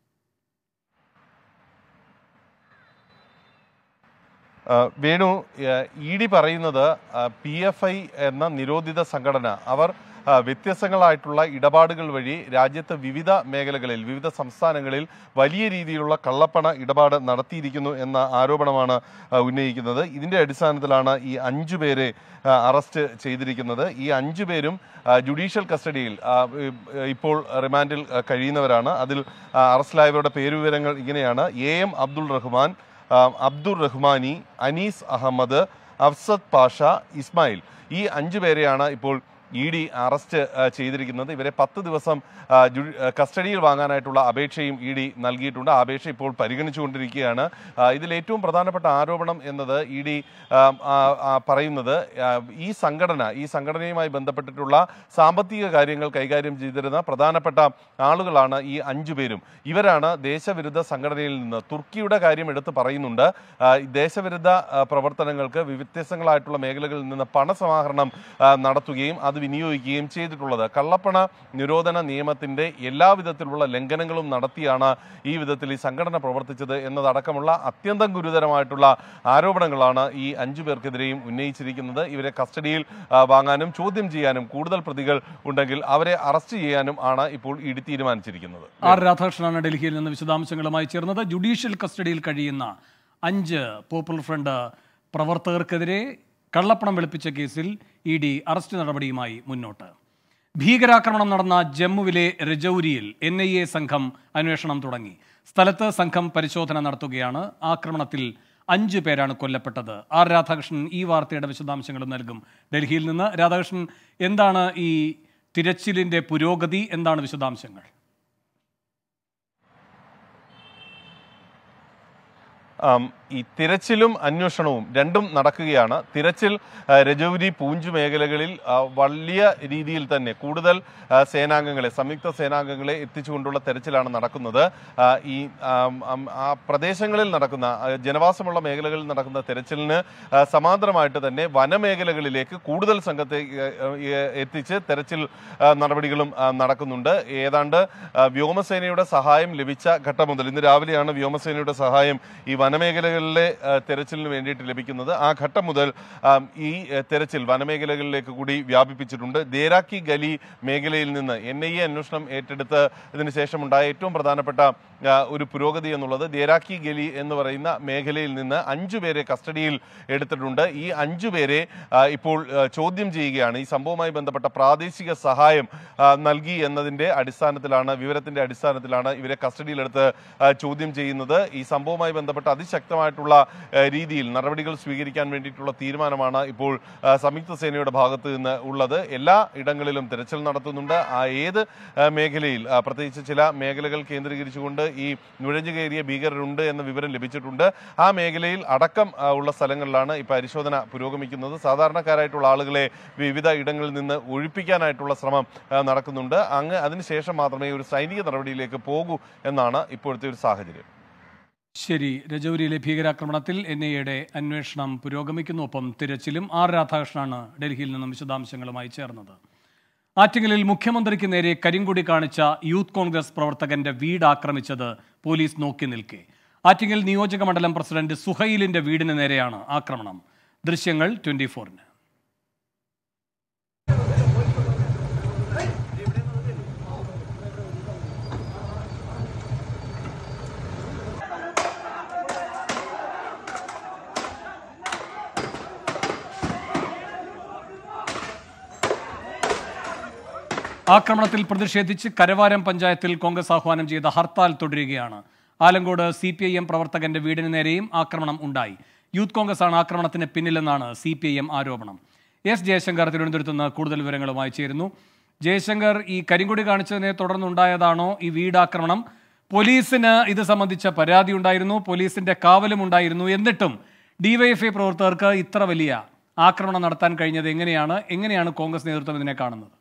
ആ, വേണു ഇ ഡി പറയുന്നത് പി എഫ് ഐ എന്ന നിരോധിത സംഘടന അവർ ആ, വ്യത്യസ്തങ്ങളായിട്ടുള്ള ഇടപാടുകൾ വഴി രാജ്യത്ത് വിവിധ മേഖലകളിൽ വിവിധ സംസ്ഥാനങ്ങളിൽ വലിയ രീതിയിലുള്ള കള്ളപ്പണ ഇടപാട് നടത്തിയിരിക്കുന്നു എന്ന ആരോപണമാണ് ആ, ഉന്നയിക്കുന്നത് ഇതിന്റെ അടിസ്ഥാനത്തിലാണ് ഈ അഞ്ചു പേരെ ആ, അറസ്റ്റ് ചെയ്തിരിക്കുന്നത് ഈ അഞ്ചു പേരും ആ, ജുഡീഷ്യൽ കസ്റ്റഡിയിൽ ആ, ഇ- ഇപ്പോൾ റിമാൻഡിൽ ആ, കഴിയുന്നവരാണ് അതിൽ ആ, അറസ്റ്റിലായവരുടെ പേരുവിവരങ്ങൾ ഇങ്ങനെയാണ് എ എം അബ്ദുൾ റഹ്മാൻ ആ, അബ്ദുർ റഹ്മാനി അനീസ് അഹമ്മദ് അഫ്സദ് പാഷ ഇസ്മായിൽ ഈ അഞ്ചു പേരെയാണ് ഇപ്പോൾ ഇ ഡി അറസ്റ്റ് ആ, ചെയ്തിരിക്കുന്നത് ഇവരെ പത്ത് ദിവസം ആ, ജു- ആ, കസ്റ്റഡിയിൽ വാങ്ങാനായിട്ടുള്ള അപേക്ഷയും ഇ ഡി നൽകിയിട്ടുണ്ട് ആ അപേക്ഷ ഇപ്പോൾ പരിഗണിച്ചുകൊണ്ടിരിക്കുകയാണ് ആ, ഇതിൽ ഏറ്റവും പ്രധാനപ്പെട്ട ആരോപണം എന്നത് ഇ ഡി പറയുന്നത് ആ, ഈ സംഘടന ഈ സംഘടനയുമായി ബന്ധപ്പെട്ടിട്ടുള്ള സാമ്പത്തിക കാര്യങ്ങൾ കൈകാര്യം ചെയ്തിരുന്ന പ്രധാനപ്പെട്ട ആളുകളാണ് ഈ അഞ്ചു പേരും ഇവരാണ് ദേശവിരുദ്ധ സംഘടനയിൽ നിന്ന് തുർക്കിയുടെ കാര്യം എടുത്ത് പറയുന്നുണ്ട് ആ, ഈ ദേശവിരുദ്ധ ആ, പ്രവർത്തനങ്ങൾക്ക് വ്യത്യസ്തങ്ങളായിട്ടുള്ള മേഖലകളിൽ നിന്ന് പണസമാഹരണം ആ, നടത്തുകയും അത് വിനിയോഗിക്കുകയും ചെയ്തിട്ടുള്ളത് കള്ളപ്പണ നിരോധന നിയമത്തിന്റെ എല്ലാവിധത്തിലുള്ള ലംഘനങ്ങളും നടത്തിയാണ് ഈ വിധത്തിൽ ഈ സംഘടന പ്രവർത്തിച്ചത് എന്നതടക്കമുള്ള അത്യന്തം ഗുരുതരമായിട്ടുള്ള ആരോപണങ്ങളാണ് ഈ അഞ്ചു പേർക്കെതിരെയും ഉന്നയിച്ചിരിക്കുന്നത് ഇവരെ കസ്റ്റഡിയിൽ ആ, വാങ്ങാനും ചോദ്യം ചെയ്യാനും കൂടുതൽ പ്രതികൾ ഉണ്ടെങ്കിൽ അവരെ അറസ്റ്റ് ചെയ്യാനും ആണ് ഇപ്പോൾ ഇടി തീരുമാനിച്ചിരിക്കുന്നത് ആർ രാധാകൃഷ്ണനാണ് ഡൽഹിയിൽ നിന്ന് വിശദാംശങ്ങളുമായി ചേർന്നത് ജുഡീഷ്യൽ കസ്റ്റഡിയിൽ കഴിയുന്ന അഞ്ച് പോപ്പുലർ ഫ്രണ്ട് പ്രവർത്തകർക്കെതിരെ കള്ളപ്പണം വെളുപ്പിച്ച കേസിൽ ഇ ഡി അറസ്റ്റ് നടപടിയുമായി മുന്നോട്ട് ഭീകരാക്രമണം നടന്ന ജമ്മുവിലെ രജൌരിയിൽ എൻ ഐ എ സംഘം അന്വേഷണം തുടങ്ങി സ്ഥലത്ത് സംഘം പരിശോധന നടത്തുകയാണ് ആക്രമണത്തിൽ അഞ്ചു പേരാണ് കൊല്ലപ്പെട്ടത് ആർ രാധാകൃഷ്ണൻ ഈ വാർത്തയുടെ വിശദാംശങ്ങളും നൽകും ഡൽഹിയിൽ നിന്ന് രാധാകൃഷ്ണൻ എന്താണ് ഈ തിരച്ചിലിന്റെ പുരോഗതി എന്താണ് വിശദാംശങ്ങൾ ആം, ഈ തിരച്ചിലും അന്വേഷണവും രണ്ടും നടക്കുകയാണ് തിരച്ചിൽ ആ, രജൌരി പൂഞ്ച് മേഖലകളിൽ ആ, വലിയ രീതിയിൽ തന്നെ കൂടുതൽ ആ, സേനാംഗങ്ങളെ സംയുക്ത സേനാംഗങ്ങളെ എത്തിച്ചുകൊണ്ടുള്ള തെരച്ചിലാണ് നടക്കുന്നത് ആ, ഈ ആം, ആം, ആ പ്രദേശങ്ങളിൽ നടക്കുന്ന ആ, ജനവാസമുള്ള മേഖലകളിൽ നടക്കുന്ന തെരച്ചിലിന് ആ, സമാന്തരമായിട്ട് തന്നെ വനമേഖലകളിലേക്ക് കൂടുതൽ സംഘത്തെ ഏ, ഏ, എത്തിച്ച് തെരച്ചിൽ ആ, നടപടികളും ആ, നടക്കുന്നുണ്ട് ഏതാണ്ട് ആ, വ്യോമസേനയുടെ സഹായം ലഭിച്ച ഘട്ടം മുതൽ ഇന്ന് രാവിലെയാണ് വ്യോമസേനയുടെ സഹായം ഈ വനമേഖലകളിലെ ആ, തെരച്ചിലിന് വേണ്ടിയിട്ട് ലഭിക്കുന്നത് ആ ഘട്ടം മുതൽ ആ, ഈ ആ, തെരച്ചിൽ വനമേഖലകളിലേക്ക് കൂടി വ്യാപിപ്പിച്ചിട്ടുണ്ട് ദേരാക്കി ഗലി മേഖലയിൽ നിന്ന് എൻ ഐ എ അന്വേഷണം ഏറ്റെടുത്ത് ഇതിന് ശേഷമുണ്ടായ ഏറ്റവും പ്രധാനപ്പെട്ട ആ, ഒരു പുരോഗതി എന്നുള്ളത് ദേരാക്കി ഗലി എന്ന് പറയുന്ന മേഖലയിൽ നിന്ന് അഞ്ചു പേരെ കസ്റ്റഡിയിൽ എടുത്തിട്ടുണ്ട് ഈ അഞ്ചു പേരെ ആ, ഇപ്പോൾ ആ, ചോദ്യം ചെയ്യുകയാണ് ഈ സംഭവവുമായി ബന്ധപ്പെട്ട പ്രാദേശിക സഹായം ആ, നൽകി എന്നതിന്റെ അടിസ്ഥാനത്തിലാണ് വിവരത്തിന്റെ അടിസ്ഥാനത്തിലാണ് ഇവരെ കസ്റ്റഡിയിലെടുത്ത് ആ, ചോദ്യം ചെയ്യുന്നത് ഈ സംഭവവുമായി ബന്ധപ്പെട്ട അതിശക്തമായിട്ടുള്ള ആ, രീതിയിൽ നടപടികൾ സ്വീകരിക്കാൻ വേണ്ടിയിട്ടുള്ള തീരുമാനമാണ് ഇപ്പോൾ ആ, സംയുക്ത സേനയുടെ ഭാഗത്ത് നിന്ന് ഉള്ളത് എല്ലാ ഇടങ്ങളിലും തിരച്ചിൽ നടത്തുന്നുണ്ട് ആ ഏത് ആ, മേഖലയിൽ ആ, പ്രത്യേകിച്ച് ചില മേഖലകൾ കേന്ദ്രീകരിച്ചുകൊണ്ട് ഈ നുഴഞ്ഞു കയറിയ ഭീകരരുണ്ട് എന്ന വിവരം ലഭിച്ചിട്ടുണ്ട് ആ മേഖലയിൽ അടക്കം ആ, ഉള്ള സ്ഥലങ്ങളിലാണ് ഈ പരിശോധന പുരോഗമിക്കുന്നത് സാധാരണക്കാരായിട്ടുള്ള ആളുകളെ വിവിധ ഇടങ്ങളിൽ നിന്ന് ഒഴിപ്പിക്കാനായിട്ടുള്ള ശ്രമം ആ, നടക്കുന്നുണ്ട് അങ്ങ് അതിനുശേഷം മാത്രമേ ഒരു സൈനിക നടപടിയിലേക്ക് പോകൂ എന്നാണ് ഇപ്പോഴത്തെ ഒരു സാഹചര്യം ശരി രജൌരിയിലെ ഭീകരാക്രമണത്തിൽ എൻ ഐ എയുടെ അന്വേഷണം പുരോഗമിക്കുന്നു ഒപ്പം തിരച്ചിലും ആർ രാധാകൃഷ്ണനാണ് ഡൽഹിയിൽ നിന്നും വിശദാംശങ്ങളുമായി ചേർന്നത് ആറ്റിങ്ങലിൽ മുഖ്യമന്ത്രിക്ക് നേരെ കരിങ്കൊടി കാണിച്ച യൂത്ത് കോൺഗ്രസ് പ്രവർത്തകന്റെ വീട് ആക്രമിച്ചത് പോലീസ് നോക്കി നിൽക്കെ ആറ്റിങ്ങൽ നിയോജക മണ്ഡലം പ്രസിഡന്റ് സുഹൈലിന്റെ വീടിന് നേരെയാണ് ആക്രമണം ദൃശ്യങ്ങൾ ട്വന്റി ഫോറിന് ആക്രമണത്തിൽ പ്രതിഷേധിച്ച് കരവാരം പഞ്ചായത്തിൽ കോൺഗ്രസ് ആഹ്വാനം ചെയ്ത ഹർത്താൽ തുടരുകയാണ് Alangode C P I M പ്രവർത്തകന്റെ വീടിന് നേരെയും ആക്രമണം ഉണ്ടായി യൂത്ത് കോൺഗ്രസ് ആണ് ആക്രമണത്തിന് പിന്നിലെന്നാണ് സി പി ഐ എം ആരോപണം എസ് ജയശങ്കർ തിരുവനന്തപുരത്ത് നിന്ന് കൂടുതൽ വിവരങ്ങളുമായി ചേരുന്നു ജയശങ്കർ ഈ കരിങ്കൊടി കാണിച്ചതിനെ തുടർന്നുണ്ടായതാണോ ഈ വീടാക്രമണം പോലീസിന് ഇത് സംബന്ധിച്ച പരാതി ഉണ്ടായിരുന്നു പോലീസിന്റെ കാവലും ഉണ്ടായിരുന്നു എന്നിട്ടും ഡിവൈഎഫ്ഐ പ്രവർത്തകർക്ക് ഇത്ര വലിയ ആക്രമണം നടത്താൻ കഴിഞ്ഞത് എങ്ങനെയാണ് എങ്ങനെയാണ് കോൺഗ്രസ് നേതൃത്വം ഇതിനെ കാണുന്നത്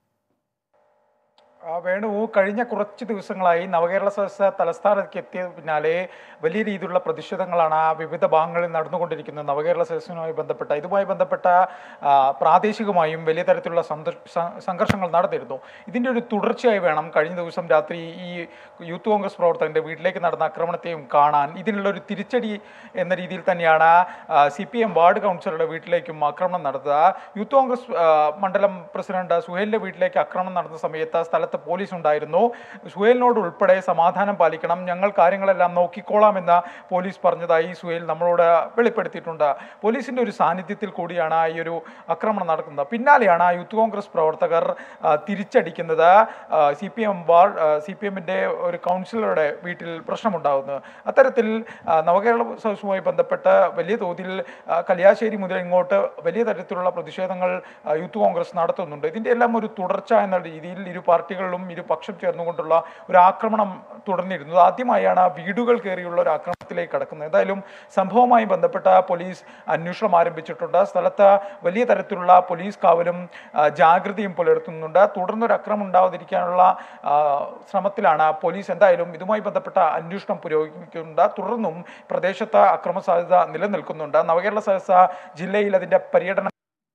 ആ, വേണു കഴിഞ്ഞ കുറച്ച് ദിവസങ്ങളായി നവകേരള സദസ്സ് തലസ്ഥാനത്തേക്ക് എത്തിയ പിന്നാലെ വലിയ രീതിയിലുള്ള പ്രതിഷേധങ്ങളാണ് ആ വിവിധ ഭാഗങ്ങളിൽ നടന്നുകൊണ്ടിരിക്കുന്നത് നവകേരള സദസ്സുമായി ബന്ധപ്പെട്ട ഇതുമായി ബന്ധപ്പെട്ട ആ, പ്രാദേശികമായും വലിയ തരത്തിലുള്ള സന്ദർ- സ- സംഘർഷങ്ങൾ നടന്നിരുന്നു ഇതിൻ്റെ ഒരു തുടർച്ചയായി വേണം കഴിഞ്ഞ ദിവസം രാത്രി ഈ യൂത്ത് കോൺഗ്രസ് പ്രവർത്തകന്റെ വീട്ടിലേക്ക് നടന്ന ആക്രമണത്തെയും കാണാൻ ഇതിനുള്ള ഒരു തിരിച്ചടി എന്ന രീതിയിൽ തന്നെയാണ് സി പി എം വാർഡ് കൗൺസിലറുടെ വീട്ടിലേക്കും ആക്രമണം നടത്തുക യൂത്ത് കോൺഗ്രസ് ആ, മണ്ഡലം പ്രസിഡന്റ് സുഹേലിന്റെ വീട്ടിലേക്ക് ആക്രമണം നടന്ന സമയത്ത് സ്ഥലത്ത് പോലീസ് ഉണ്ടായിരുന്നു സുഹേലിനോട് ഉൾപ്പെടെ സമാധാനം പാലിക്കണം ഞങ്ങൾ കാര്യങ്ങളെല്ലാം നോക്കിക്കോളാമെന്ന് പോലീസ് പറഞ്ഞതായി സുഹേൽ നമ്മളോട് വെളിപ്പെടുത്തിയിട്ടുണ്ട് പോലീസിന്റെ ഒരു സാന്നിധ്യത്തിൽ കൂടിയാണ് ഈ ഒരു ആക്രമണം നടക്കുന്നത് പിന്നാലെയാണ് യൂത്ത് കോൺഗ്രസ് പ്രവർത്തകർ ആ, തിരിച്ചടിക്കുന്നത് C P M ward C P എമ്മിൻ്റെ ഒരു കൗൺസിലറുടെ വീട്ടിൽ പ്രശ്നമുണ്ടാകുന്നത് അത്തരത്തിൽ ആ, നവകേരള സദസ്സുമായി ബന്ധപ്പെട്ട് വലിയ തോതിൽ ആ, കല്യാശ്ശേരി മുതൽ ഇങ്ങോട്ട് വലിയ തരത്തിലുള്ള പ്രതിഷേധങ്ങൾ ആ, യൂത്ത് കോൺഗ്രസ് നടത്തുന്നുണ്ട് ഇതിൻ്റെ എല്ലാം ഒരു തുടർച്ച എന്ന രീതിയിൽ ഇരു പാർട്ടികളിലും ഇരു പക്ഷം ചേർന്നുകൊണ്ടുള്ള ഒരു ആക്രമണം തുടർന്നിരുന്നു ആദ്യമായാണ് ആ വീടുകൾ കയറിയുള്ള ഒരു ആക്രമണത്തിലേക്ക് കടക്കുന്നത് എന്തായാലും സംഭവവുമായി ബന്ധപ്പെട്ട പോലീസ് അന്വേഷണം ആരംഭിച്ചിട്ടുണ്ട് സ്ഥലത്ത് വലിയ തരത്തിലുള്ള പോലീസ് കാവലും ആ, ജാഗ്രതയും പുലർത്തുന്നുണ്ട് തുടർന്നൊരു ആക്രമണം ഉണ്ടാവാതിരിക്കാനുള്ള ആ, ശ്രമത്തിലാണ് പോലീസ് എന്തായാലും ഇതുമായി ബന്ധപ്പെട്ട അന്വേഷണം പുരോഗമിക്കുന്നുണ്ട് തുടർന്നും പ്രദേശത്ത് അക്രമ സാധ്യത നിലനിൽക്കുന്നുണ്ട് നവകേരള സദസ്സ് ജില്ലയിൽ അതിന്റെ പര്യടനം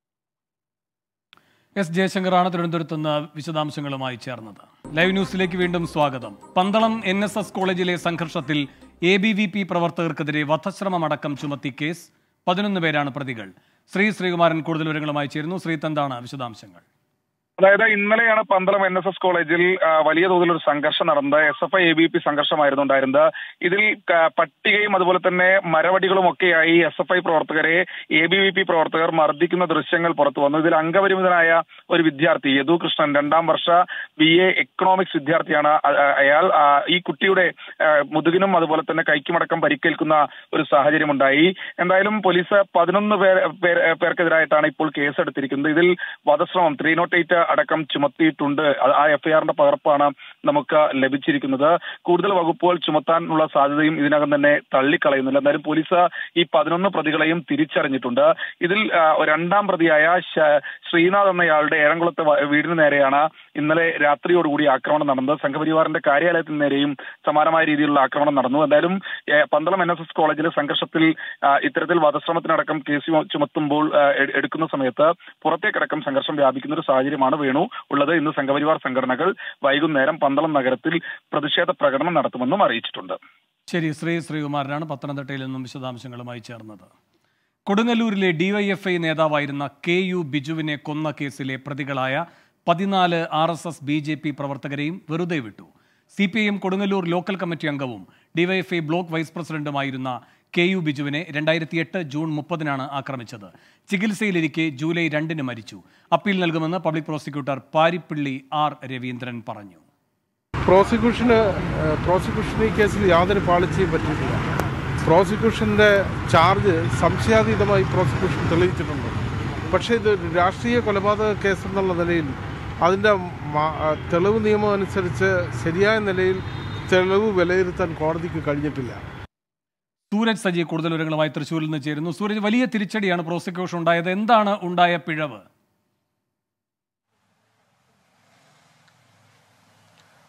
എസ് ജയശങ്കറാണ് തിരുവനന്തപുരത്ത് നിന്ന് വിശദാംശങ്ങളുമായി ചേർന്നത് ലൈവ് ന്യൂസിലേക്ക് വീണ്ടും സ്വാഗതം പന്തളം എൻ എസ് എസ് കോളേജിലെ സംഘർഷത്തിൽ എ ബി വി പി പ്രവർത്തകർക്കെതിരെ വധശ്രമമടക്കം ചുമത്തി കേസ് പതിനൊന്ന് പേരാണ് പ്രതികൾ ശ്രീ ശ്രീകുമാരൻ കൂടുതൽ വിവരങ്ങളുമായി ചേരുന്നു ശ്രീത്ത് എന്താണ് വിശദാംശങ്ങൾ അതായത് ഇന്നലെയാണ് പന്തളം എൻ എസ് എസ് കോളേജിൽ ആ, വലിയ തോതിലൊരു സംഘർഷം നടന്നത് S F I A B P സംഘർഷമായിരുന്നു ഉണ്ടായിരുന്നത് ഇതിൽ ക- പട്ടികയും അതുപോലെ തന്നെ മരവടികളും ഒക്കെയായി എസ് എഫ് ഐ പ്രവർത്തകരെ എ ബി വി പി പ്രവർത്തകർ മർദ്ദിക്കുന്ന ദൃശ്യങ്ങൾ പുറത്തു വന്നു ഇതിൽ അംഗപരിമിതനായ ഒരു വിദ്യാർത്ഥി യദു കൃഷ്ണൻ രണ്ടാം വർഷ ബി എ എക്കണോമിക്സ് വിദ്യാർത്ഥിയാണ് അ- അ- അയാൾ ആ, ഈ കുട്ടിയുടെ ആ, മുതുകിനും അതുപോലെ തന്നെ കൈക്കുമടക്കം പരിക്കേൽക്കുന്ന ഒരു സാഹചര്യം ഉണ്ടായി എന്തായാലും പോലീസ് പതിനൊന്ന് പേർ പേർ- പേർക്കെതിരായിട്ടാണ് ഇപ്പോൾ കേസെടുത്തിരിക്കുന്നത് ഇതിൽ വധശ്രമം ത്രീ നോട്ട് എയ്റ്റ് അടക്കം ചുമത്തിയിട്ടുണ്ട് അത് ആ എഫ്ഐആറിന്റെ പകർപ്പാണ് നമുക്ക് ലഭിച്ചിരിക്കുന്നത് കൂടുതൽ വകുപ്പുകൾ ചുമത്താനുള്ള സാധ്യതയും ഇതിനകം തന്നെ തള്ളിക്കളയുന്നില്ല എന്തായാലും പോലീസ് ഈ പതിനൊന്ന് പ്രതികളെയും തിരിച്ചറിഞ്ഞിട്ടുണ്ട് ഇതിൽ ആ, രണ്ടാം പ്രതിയായ ശ- ശ്രീനാഥ് എന്നയാളുടെ ഏഴംകുളത്തെ വ- വീടിന് നേരെയാണ് ഇന്നലെ രാത്രിയോടുകൂടി ആക്രമണം നടന്നത് സംഘപരിവാറിന്റെ കാര്യാലയത്തിന് നേരെയും സമാനമായ രീതിയിലുള്ള ആക്രമണം നടന്നു എന്തായാലും ഏ, പന്തളം എൻ എസ് എസ് കോളേജിലെ സംഘർഷത്തിൽ ആ, ഇത്തരത്തിൽ വധശ്രമത്തിനടക്കം കേസ് ചുമ- ചുമത്തുമ്പോൾ ആ, എ- എടുക്കുന്ന സമയത്ത് പുറത്തേക്കടക്കം സംഘർഷം വ്യാപിക്കുന്ന ഒരു സാഹചര്യമാണ് വേണു ഉള്ളത് ഇന്ന് സംഘപരിവാർ സംഘടനകൾ വൈകുന്നേരം പന്തളം നഗരത്തിൽ പ്രതിഷേധ പ്രകടനം നടത്തുമെന്നും അറിയിച്ചിട്ടുണ്ട് ശരി ശ്രീ ശ്രീകുമാരനാണ് പത്തനംതിട്ടയിൽ നിന്നും വിശദാംശങ്ങളുമായി ചേർന്നത് കൊടുങ്ങല്ലൂരിലെ ഡിവൈഎഫ്ഐ നേതാവായിരുന്ന കെ യു ബിജുവിനെ കൊന്ന കേസിലെ പ്രതികളായ പതിനാല് R S S B J P പ്രവർത്തകരെയും വെറുതെ വിട്ടു C P I M Kodungallur local committee അംഗവും ഡിവൈഎഫ്ഐ ബ്ലോക്ക് വൈസ് പ്രസിഡന്റുമായിരുന്ന കെ യു ബിജുവിനെ രണ്ടായിരത്തി എട്ട് ജൂൺ മുപ്പതിനാണ് ആക്രമിച്ചത് ചികിത്സയിലിരിക്കെ ജൂലൈ രണ്ടിന് മരിച്ചു അപ്പീൽ നൽകുമെന്ന് public prosecutor Paripally R Raveendran പറഞ്ഞു പ്രോസിക്യൂഷന് ഏഹ്, പ്രോസിക്യൂഷൻ ഈ കേസിൽ യാതൊരു പാളിച്ചയും പറ്റിയിട്ടില്ല പ്രോസിക്യൂഷൻ്റെ ചാർജ് സംശയാതീതമായി പ്രോസിക്യൂഷൻ തെളിയിച്ചിട്ടുണ്ട് പക്ഷേ ഇത് ഒരു രാഷ്ട്രീയ കൊലപാതക കേസ് എന്നുള്ള നിലയിൽ അതിൻ്റെ മാ- ആ, തെളിവ് നിയമം അനുസരിച്ച് ശരിയായ നിലയിൽ തെളിവ് വിലയിരുത്താൻ കോടതിക്ക് കഴിഞ്ഞിട്ടില്ല സൂരജ് സജി കൂടുതൽ വിവരങ്ങളുമായി തൃശ്ശൂരിൽ നിന്ന് ചേരുന്നു സൂരജ് വലിയ തിരിച്ചടിയാണ് പ്രോസിക്യൂഷൻ ഉണ്ടായത് എന്താണ് ഉണ്ടായ പിഴവ്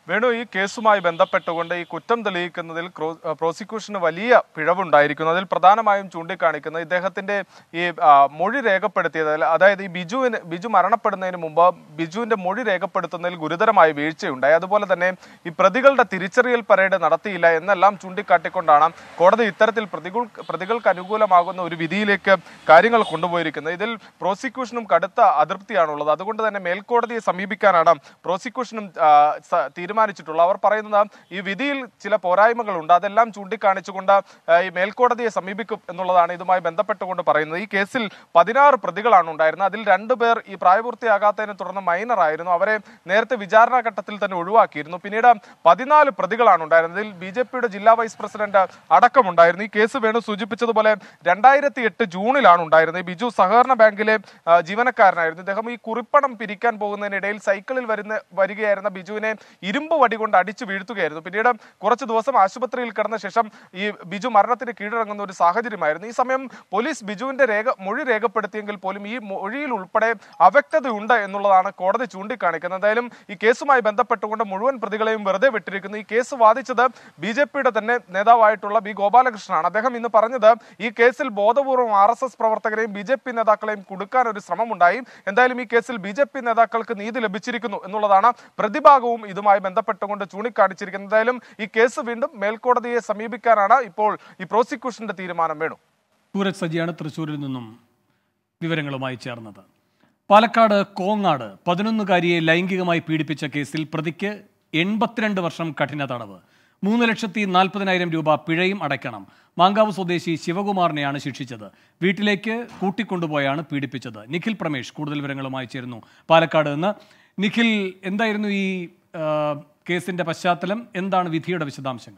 വേണു ഈ കേസുമായി ബന്ധപ്പെട്ടുകൊണ്ട് ഈ കുറ്റം തെളിയിക്കുന്നതിൽ ക്രോ- ആ, പ്രോസിക്യൂഷന് വലിയ പിഴവുണ്ടായിരിക്കുന്നു അതിൽ പ്രധാനമായും ചൂണ്ടിക്കാണിക്കുന്നത് ഇദ്ദേഹത്തിന്റെ ഈ ആ, മൊഴി രേഖപ്പെടുത്തിയത് അതായത് ഈ ബിജുവിന് ബിജു മരണപ്പെടുന്നതിന് മുമ്പ് ബിജുവിന്റെ മൊഴി രേഖപ്പെടുത്തുന്നതിൽ ഗുരുതരമായ വീഴ്ചയുണ്ടായി അതുപോലെ തന്നെ ഈ പ്രതികളുടെ തിരിച്ചറിയൽ പരേഡ് നടത്തിയില്ല എന്നെല്ലാം ചൂണ്ടിക്കാട്ടിക്കൊണ്ടാണ് കോടതി ഇത്തരത്തിൽ പ്രതികൾ പ്രതികൾക്ക് അനുകൂലമാകുന്ന ഒരു വിധിയിലേക്ക് കാര്യങ്ങൾ കൊണ്ടുപോയിരിക്കുന്നത് ഇതിൽ പ്രോസിക്യൂഷനും കടുത്ത അതൃപ്തിയാണുള്ളത് അതുകൊണ്ട് തന്നെ മേൽക്കോടതിയെ സമീപിക്കാനാണ് പ്രോസിക്യൂഷനും ആ, സ- തീരുമാനിച്ചിട്ടുള്ളത് അവർ പറയുന്നത് ഈ വിധിയിൽ ചില പോരായ്മകളുണ്ട് അതെല്ലാം ചൂണ്ടിക്കാണിച്ചുകൊണ്ട് ആ, ഈ മേൽക്കോടതിയെ സമീപിക്കും എന്നുള്ളതാണ് ഇതുമായി ബന്ധപ്പെട്ടുകൊണ്ട് പറയുന്നത് ഈ കേസിൽ പതിനാറ് പ്രതികളാണ് ഉണ്ടായിരുന്നത് അതിൽ രണ്ടുപേർ ഈ പ്രായപൂർത്തിയാകാത്തതിനെ തുടർന്ന് മൈനർ ആയിരുന്നു അവരെ നേരത്തെ വിചാരണ ഘട്ടത്തിൽ തന്നെ ഒഴിവാക്കിയിരുന്നു പിന്നീട് പതിനാല് പ്രതികളാണ് ഉണ്ടായിരുന്നത് ഇതിൽ ബി ജെ പിയുടെ ജില്ലാ വൈസ് പ്രസിഡന്റ് അടക്കമുണ്ടായിരുന്നു ഈ കേസ് വേണു സൂചിപ്പിച്ചതുപോലെ രണ്ടായിരത്തി എട്ട് ജൂണിലാണ് ഉണ്ടായിരുന്നത് ഈ ബിജു സഹകരണ ബാങ്കിലെ ആ, ജീവനക്കാരനായിരുന്നു ഇദ്ദേഹം ഈ കുറിപ്പണം പിരിക്കാൻ പോകുന്നതിനിടയിൽ സൈക്കിളിൽ വരുന്ന വരികയായിരുന്ന ബിജുവിനെ ഇരുമ്പ് വടി കൊണ്ട് അടിച്ചു വീഴ്ത്തുകയായിരുന്നു പിന്നീട് കുറച്ച് ദിവസം ആശുപത്രിയിൽ കിടന്ന ശേഷം ഈ ബിജു മരണത്തിന് കീഴടങ്ങുന്ന ഒരു സാഹചര്യമായിരുന്നു ഈ സമയം പോലീസ് ബിജുവിന്റെ രേഖ മൊഴി രേഖപ്പെടുത്തിയെങ്കിൽ പോലും ഈ മൊഴിയിൽ ഉൾപ്പെടെ അവ്യക്തതയുണ്ട് എന്നുള്ളതാണ് കോടതി ചൂണ്ടിക്കാണിക്കുന്നത് എന്തായാലും ഈ കേസുമായി ബന്ധപ്പെട്ടുകൊണ്ട് മുഴുവൻ പ്രതികളെയും വെറുതെ വിട്ടിരിക്കുന്നു ഈ കേസ് വാദിച്ചത് ബി ജെ പിയുടെ തന്നെ നേതാവായിട്ടുള്ള ബി ഗോപാലകൃഷ്ണനാണ് അദ്ദേഹം ഇന്ന് പറഞ്ഞത് ഈ കേസിൽ ബോധപൂർവം ആർ എസ് എസ് പ്രവർത്തകരെയും ബി ജെ പി നേതാക്കളെയും കുടുക്കാൻ ഒരു ശ്രമമുണ്ടായി എന്തായാലും ഈ കേസിൽ ബി ജെ പി നേതാക്കൾക്ക് നീതി ലഭിച്ചിരിക്കുന്നു എന്നുള്ളതാണ് പ്രതിഭാഗവും ഇതുമായി ബന്ധപ്പെട്ടുകൊണ്ട് ചൂണ്ടിക്കാണിച്ചിരിക്കുന്നത് എന്തായാലും ഈ കേസ് വീണ്ടും മേൽക്കോടതിയെ സമീപിക്കാനാണ് ഇപ്പോൾ ഈ പ്രോസിക്യൂഷന്റെ തീരുമാനം വേണു സൂരജ് സജിയാണ് തൃശ്ശൂരിൽ നിന്നും വിവരങ്ങളുമായി ചേർന്നത് പാലക്കാട് കോങ്ങാട് പതിനൊന്നുകാരിയെ ലൈംഗികമായി പീഡിപ്പിച്ച കേസിൽ പ്രതിക്ക് എൺപത്തിരണ്ട് വർഷം കഠിന തടവ് മൂന്ന് ലക്ഷത്തി നാൽപ്പതിനായിരം രൂപ പിഴയും അടയ്ക്കണം മാങ്കാവ് സ്വദേശി ശിവകുമാറിനെയാണ് ശിക്ഷിച്ചത് വീട്ടിലേക്ക് കൂട്ടിക്കൊണ്ടുപോയാണ് പീഡിപ്പിച്ചത് നിഖിൽ പ്രമേഷ് കൂടുതൽ വിവരങ്ങളുമായി ചേരുന്നു പാലക്കാട് നിന്ന് നിഖിൽ എന്തായിരുന്നു ഈ ആ, കേസിന്റെ പശ്ചാത്തലം എന്താണ് വിധിയുടെ വിശദാംശങ്ങൾ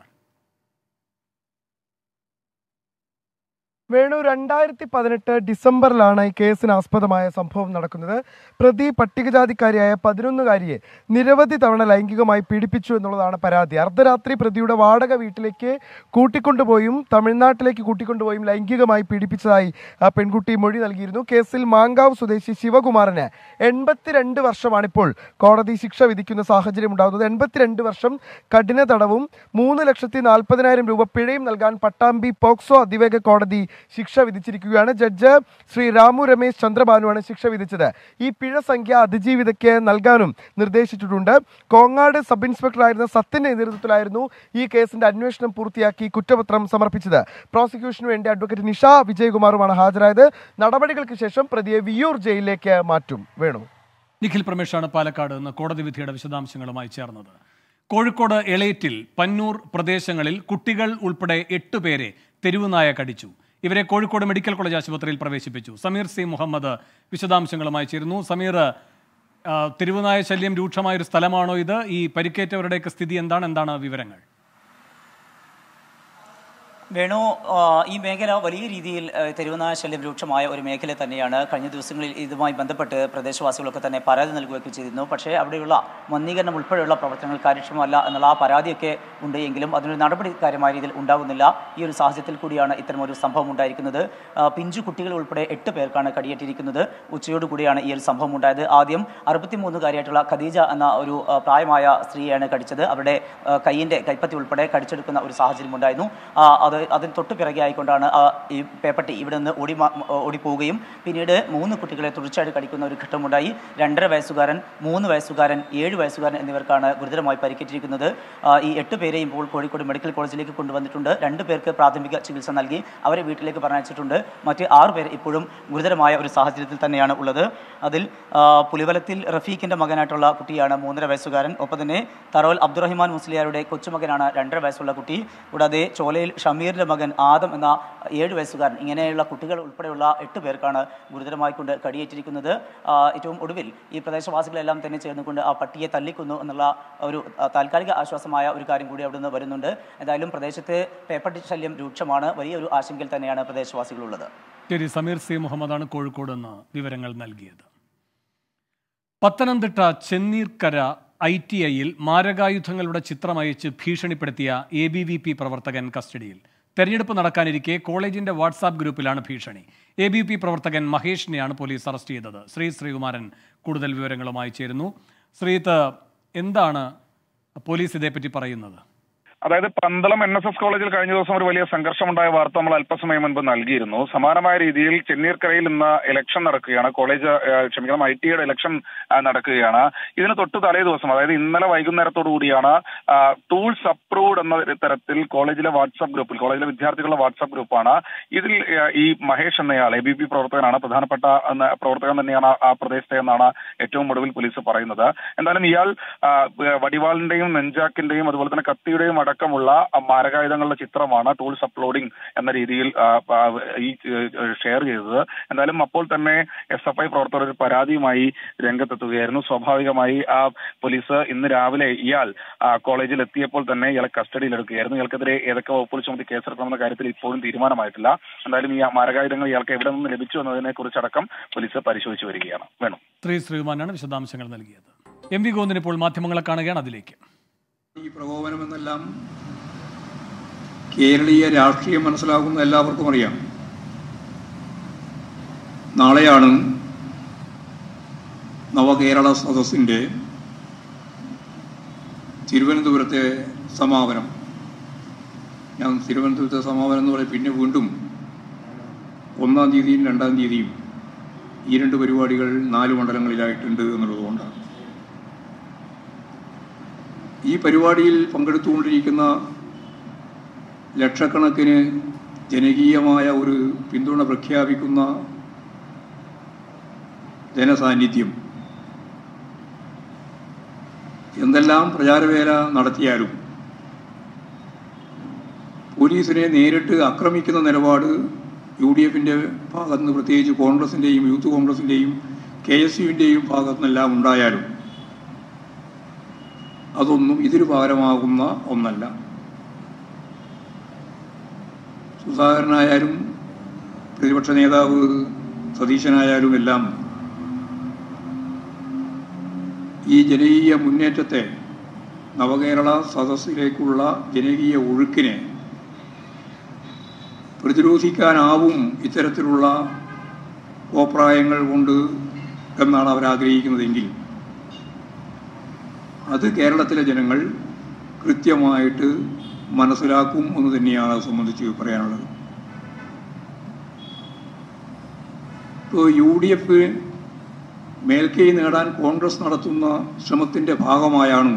വേണു രണ്ടായിരത്തി പതിനെട്ട് ഡിസംബറിലാണ് ഈ കേസിന് ആസ്പദമായ സംഭവം നടക്കുന്നത് പ്രതി പട്ടികജാതിക്കാരിയായ പതിനൊന്നുകാരിയെ നിരവധി തവണ ലൈംഗികമായി പീഡിപ്പിച്ചു എന്നുള്ളതാണ് പരാതി അർദ്ധരാത്രി പ്രതിയുടെ വാടക വീട്ടിലേക്ക് കൂട്ടിക്കൊണ്ടുപോയും തമിഴ്നാട്ടിലേക്ക് കൂട്ടിക്കൊണ്ടുപോയും ലൈംഗികമായി പീഡിപ്പിച്ചതായി ആ പെൺകുട്ടി മൊഴി നൽകിയിരുന്നു കേസിൽ മാങ്കാവ് സ്വദേശി ശിവകുമാറിന് എൺപത്തിരണ്ട് വർഷമാണിപ്പോൾ കോടതി ശിക്ഷ വിധിക്കുന്ന സാഹചര്യം ഉണ്ടാകുന്നത് എൺപത്തിരണ്ട് വർഷം കഠിന തടവും മൂന്ന് ലക്ഷത്തി നാൽപ്പതിനായിരം രൂപ പിഴയും നൽകാൻ പട്ടാമ്പി പോക്സോ അതിവേഗ കോടതി ശിക്ഷ വിധിച്ചിരിക്കുകയാണ് ജഡ്ജ് ശ്രീ രാമു രമേശ് ചന്ദ്രബാനുവാണ് ശിക്ഷ വിധിച്ചത് ഈ പിഴ സംഖ്യ അതിജീവിതയ്ക്ക് നൽകാനും നിർദ്ദേശിച്ചിട്ടുണ്ട് കോങ്ങാട് സബ് ഇൻസ്പെക്ടറായിരുന്ന സത്യന്റെ നേതൃത്വത്തിലായിരുന്നു ഈ കേസിന്റെ അന്വേഷണം പൂർത്തിയാക്കി കുറ്റപത്രം സമർപ്പിച്ചത് പ്രോസിക്യൂഷന് വേണ്ടി അഡ്വക്കേറ്റ് നിഷ വിജയകുമാറുമാണ് ഹാജരായത് നടപടികൾക്ക് ശേഷം പ്രതിയെ വിയൂർ ജയിലിലേക്ക് മാറ്റും വേണു നിഖിൽ പ്രമേഷാണ് പാലക്കാട് നിന്ന് കോടതി വിധിയുടെ വിശദാംശങ്ങളുമായി ചേർന്നത് കോഴിക്കോട് എളേറ്റിൽ പന്നൂർ പ്രദേശങ്ങളിൽ കുട്ടികൾ ഉൾപ്പെടെ എട്ട് പേരെ തെരുവുനായ കടിച്ചു ഇവരെ കോഴിക്കോട് മെഡിക്കൽ കോളേജ് ആശുപത്രിയിൽ പ്രവേശിപ്പിച്ചു സമീർ സി മുഹമ്മദ് വിശദാംശങ്ങളുമായി ചേരുന്നു സമീർ ആ, തെരുവുനായ ശല്യം രൂക്ഷമായ ഒരു സ്ഥലമാണോ ഇത് ഈ പരിക്കേറ്റവരുടെയൊക്കെ സ്ഥിതി എന്താണ് എന്താണ് വിവരങ്ങൾ വേണു ആ, ഈ മേഖല വലിയ രീതിയിൽ ആ, തെരുവുനായ ശല്യം രൂക്ഷമായ ഒരു മേഖല തന്നെയാണ് കഴിഞ്ഞ ദിവസങ്ങളിൽ ഇതുമായി ബന്ധപ്പെട്ട് പ്രദേശവാസികളൊക്കെ തന്നെ പരാതി നൽകുകയൊക്കെ ചെയ്തിരുന്നു പക്ഷേ അവിടെയുള്ള മന്ദീകരണം ഉൾപ്പെടെയുള്ള പ്രവർത്തനങ്ങൾ കാര്യക്ഷമമല്ല എന്നുള്ള ആ പരാതിയൊക്കെ ഉണ്ട് എങ്കിലും അതിനൊരു നടപടി കാര്യമായ രീതിയിൽ ഉണ്ടാകുന്നില്ല ഈ ഒരു സാഹചര്യത്തിൽ കൂടിയാണ് ഇത്തരമൊരു സംഭവം ഉണ്ടായിരിക്കുന്നത് ആ, പിഞ്ചു കുട്ടികൾ ഉൾപ്പെടെ എട്ട് പേർക്കാണ് കടിയേറ്റിരിക്കുന്നത് ഉച്ചയോടുകൂടിയാണ് ഈ ഒരു സംഭവം ഉണ്ടായത് ആദ്യം അറുപത്തിമൂന്നുകാരിയായിട്ടുള്ള ഖദീജ എന്ന ഒരു ആ, പ്രായമായ സ്ത്രീയാണ് കടിച്ചത് അവരുടെ ആ, കൈയിൻ്റെ കൈപ്പത്തി ഉൾപ്പെടെ കടിച്ചെടുക്കുന്ന ഒരു സാഹചര്യം ഉണ്ടായിരുന്നു ആ, അത് അതിന് തൊട്ട് പിറകെ ആയിക്കൊണ്ടാണ് ആ ഈ പേപ്പട്ടി ഇവിടെ നിന്ന് ഓടി മാ- ഓടിപ്പോവുകയും പിന്നീട് മൂന്ന് കുട്ടികളെ തുടർച്ചയായിട്ട് കടിക്കുന്ന ഒരു ഘട്ടമുണ്ടായി രണ്ടര വയസ്സുകാരൻ മൂന്ന് വയസ്സുകാരൻ ഏഴ് വയസ്സുകാരൻ എന്നിവർക്കാണ് ഗുരുതരമായി പരിക്കേറ്റിരിക്കുന്നത് ആ, ഈ എട്ട് പേരെയും ഇപ്പോൾ കോഴിക്കോട് മെഡിക്കൽ കോളേജിലേക്ക് കൊണ്ടുവന്നിട്ടുണ്ട് രണ്ട് പേർക്ക് പ്രാഥമിക ചികിത്സ നൽകി അവരെ വീട്ടിലേക്ക് പറഞ്ഞയച്ചിട്ടുണ്ട് മറ്റ് ആറ് പേർ ഇപ്പോഴും ഗുരുതരമായ ഒരു സാഹചര്യത്തിൽ തന്നെയാണ് ഉള്ളത് അതിൽ ആ, പുലിവലത്തിൽ റഫീഖിന്റെ മകനായിട്ടുള്ള കുട്ടിയാണ് മൂന്നര വയസ്സുകാരൻ ഒപ്പം തന്നെ തറോൽ അബ്ദുറഹിമാൻ മുസ്ലിയാരുടെ കൊച്ചുമകനാണ് രണ്ടര വയസ്സുള്ള കുട്ടി കൂടാതെ ചോലയിൽ ഷമീറിന്റെ മകൻ ആദം എന്ന ഏഴ് വയസ്സുകാരൻ ഇങ്ങനെയുള്ള കുട്ടികൾ ഉൾപ്പെടെയുള്ള എട്ട് പേർക്കാണ് ഗുരുതരമായി കൊണ്ട് കടിയേറ്റിരിക്കുന്നത് ആ, ഏറ്റവും ഒടുവിൽ ഈ പ്രദേശവാസികളെല്ലാം തന്നെ ചേർന്നുകൊണ്ട് ആ പട്ടിയെ തല്ലിക്കുന്നു എന്നുള്ള ഒരു ആ, താൽക്കാലിക ആശ്വാസമായ ഒരു കാര്യം കൂടി അവിടെ നിന്ന് വരുന്നുണ്ട് എന്തായാലും പ്രദേശത്ത് പേപ്പട്ടി ശല്യം രൂക്ഷമാണ് വലിയൊരു ആശങ്കയിൽ തന്നെയാണ് പ്രദേശവാസികളുള്ളത് ശരി സമീർ സി മുഹമ്മദാണ് കോഴിക്കോട് നിന്ന് വിവരങ്ങൾ നൽകിയത് പത്തനംതിട്ട ചെന്നീർക്കര ഐ ടി ഐയിൽ മാരകായുധങ്ങളുടെ ചിത്രമയച്ച് ഭീഷണിപ്പെടുത്തിയ എ ബി വി പി പ്രവർത്തകൻ കസ്റ്റഡിയിൽ തെരഞ്ഞെടുപ്പ് നടക്കാനിരിക്കെ കോളേജിന്റെ വാട്സാപ്പ് ഗ്രൂപ്പിലാണ് ഭീഷണി എ ബി പി പ്രവർത്തകൻ മഹേഷിനെയാണ് പോലീസ് അറസ്റ്റ് ചെയ്തത് ശ്രീ ശ്രീകുമാരൻ കൂടുതൽ വിവരങ്ങളുമായി ചേരുന്നു ശ്രീത്ത് എന്താണ് പോലീസ് ഇതേപ്പറ്റി പറയുന്നത് അതായത് പന്തളം എൻ എസ് എസ് കോളേജിൽ കഴിഞ്ഞ ദിവസം ഒരു വലിയ സംഘർഷമുണ്ടായ വാർത്ത നമ്മൾ അല്പസമയം മുൻപ് നൽകിയിരുന്നു സമാനമായ രീതിയിൽ ചെന്നീർക്കരയിൽ ഇന്ന് ഇലക്ഷൻ നടക്കുകയാണ് കോളേജ് ആ, ക്ഷമിക്കണം ഐ ടിയുടെ ഇലക്ഷൻ ആ, നടക്കുകയാണ് ഇതിന് തൊട്ട് തലേ ദിവസം അതായത് ഇന്നലെ വൈകുന്നേരത്തോടു കൂടിയാണ് ടൂൾസ് അപ്രൂവ്ഡ് എന്ന തരത്തിൽ കോളേജിലെ വാട്സ്ആപ്പ് ഗ്രൂപ്പിൽ കോളേജിലെ വിദ്യാർത്ഥികളുടെ വാട്സ്ആപ്പ് ഗ്രൂപ്പാണ് ഇതിൽ ആ, ഈ മഹേഷ് എന്നയാൾ എ ബി പി പ്രവർത്തകനാണ് പ്രധാനപ്പെട്ട എന്ന പ്രവർത്തകൻ തന്നെയാണ് ആ പ്രദേശത്തെ എന്നാണ് ഏറ്റവും ഒടുവിൽ പോലീസ് പറയുന്നത് എന്തായാലും ഇയാൾ ആ, വടിവാളിന്റെയും നെഞ്ചാക്കിന്റെയും അതുപോലെ തന്നെ കത്തിയുടെയും അടക്കമുള്ള ആ, മാരകായുധങ്ങളുടെ ചിത്രമാണ് ടൂൾസ് അപ്ലോഡിംഗ് എന്ന രീതിയിൽ ആ, ആ, ഈ ഷെയർ ചെയ്തത് എന്തായാലും അപ്പോൾ തന്നെ എസ് എഫ് ഐ പ്രവർത്തകർ ഒരു പരാതിയുമായി രംഗത്തെത്തുകയായിരുന്നു സ്വാഭാവികമായി ആ പോലീസ് ഇന്ന് രാവിലെ ഇയാൾ ആ, കോളേജിൽ എത്തിയപ്പോൾ തന്നെ ഇയാളെ കസ്റ്റഡിയിലെടുക്കുകയായിരുന്നു ഇയാൾക്കെതിരെ ഏതൊക്കെ വകുപ്പുകൾ ചുമത്തി കേസെടുക്കണമെന്ന കാര്യത്തിൽ ഇപ്പോഴും തീരുമാനമായിട്ടില്ല എന്തായാലും ഈ മാരകായുധങ്ങൾ ഇയാൾക്ക് എവിടെ നിന്ന് ലഭിച്ചു എന്നതിനെ കുറിച്ചടക്കം പോലീസ് പരിശോധിച്ചു വരികയാണ് വേണം ശ്രീ ശ്രീകുമാരനാണ് വിശദാംശങ്ങൾ നൽകിയത് എം വി ഗോവിന്ദൻ ഇപ്പോൾ മാധ്യമങ്ങളെ കാണുകയാണ് അതിലേക്ക് ഈ പ്രകോപനമെന്നെല്ലാം കേരളീയ രാഷ്ട്രീയം മനസ്സിലാക്കുന്ന എല്ലാവർക്കും അറിയാം നാളെയാണ് നവകേരള സദസ്സിൻ്റെ തിരുവനന്തപുരത്തെ സമാപനം ഞാൻ തിരുവനന്തപുരത്തെ സമാപനം എന്ന് പറയും പിന്നെ വീണ്ടും ഒന്നാം തീയതിയും രണ്ടാം തീയതിയും ഈ രണ്ട് പരിപാടികൾ നാല് മണ്ഡലങ്ങളിലായിട്ടുണ്ട് എന്നുള്ളതുകൊണ്ടാണ് ഈ പരിപാടിയിൽ പങ്കെടുത്തുകൊണ്ടിരിക്കുന്ന ലക്ഷക്കണക്കിന് ജനകീയമായ ഒരു പിന്തുണ പ്രഖ്യാപിക്കുന്ന ജനസാന്നിധ്യം എന്തെല്ലാം പ്രചാരവേല നടത്തിയാലും പോലീസിനെ നേരിട്ട് ആക്രമിക്കുന്ന നിലപാട് യു ഡി എഫിൻ്റെ ഭാഗത്ത് നിന്ന് പ്രത്യേകിച്ച് കോൺഗ്രസിൻ്റെയും യൂത്ത് കോൺഗ്രസിൻ്റെയും കെ എസ് യുവിൻ്റെയും ഭാഗത്തു നിന്നെല്ലാം ഉണ്ടായാലും അതൊന്നും ഇതിന് പകരമാകുന്ന ഒന്നല്ല സുധാകരനായാലും പ്രതിപക്ഷ നേതാവ് സതീശനായാലും എല്ലാം ഈ ജനകീയ മുന്നേറ്റത്തെ നവകേരള സദസ്സിലേക്കുള്ള ജനകീയ ഒഴുക്കിനെ പ്രതിരോധിക്കാനാവും ഇത്തരത്തിലുള്ള കോപ്രായങ്ങൾ കൊണ്ട് എന്നാണ് അവർ ആഗ്രഹിക്കുന്നതെങ്കിൽ അത് കേരളത്തിലെ ജനങ്ങൾ കൃത്യമായിട്ട് മനസ്സിലാക്കും എന്ന് തന്നെയാണ് അത് സംബന്ധിച്ച് പറയാനുള്ളത് ഇപ്പോൾ യു ഡി എഫ് മേൽക്കൈ നേടാൻ കോൺഗ്രസ് നടത്തുന്ന ശ്രമത്തിൻ്റെ ഭാഗമായാണ്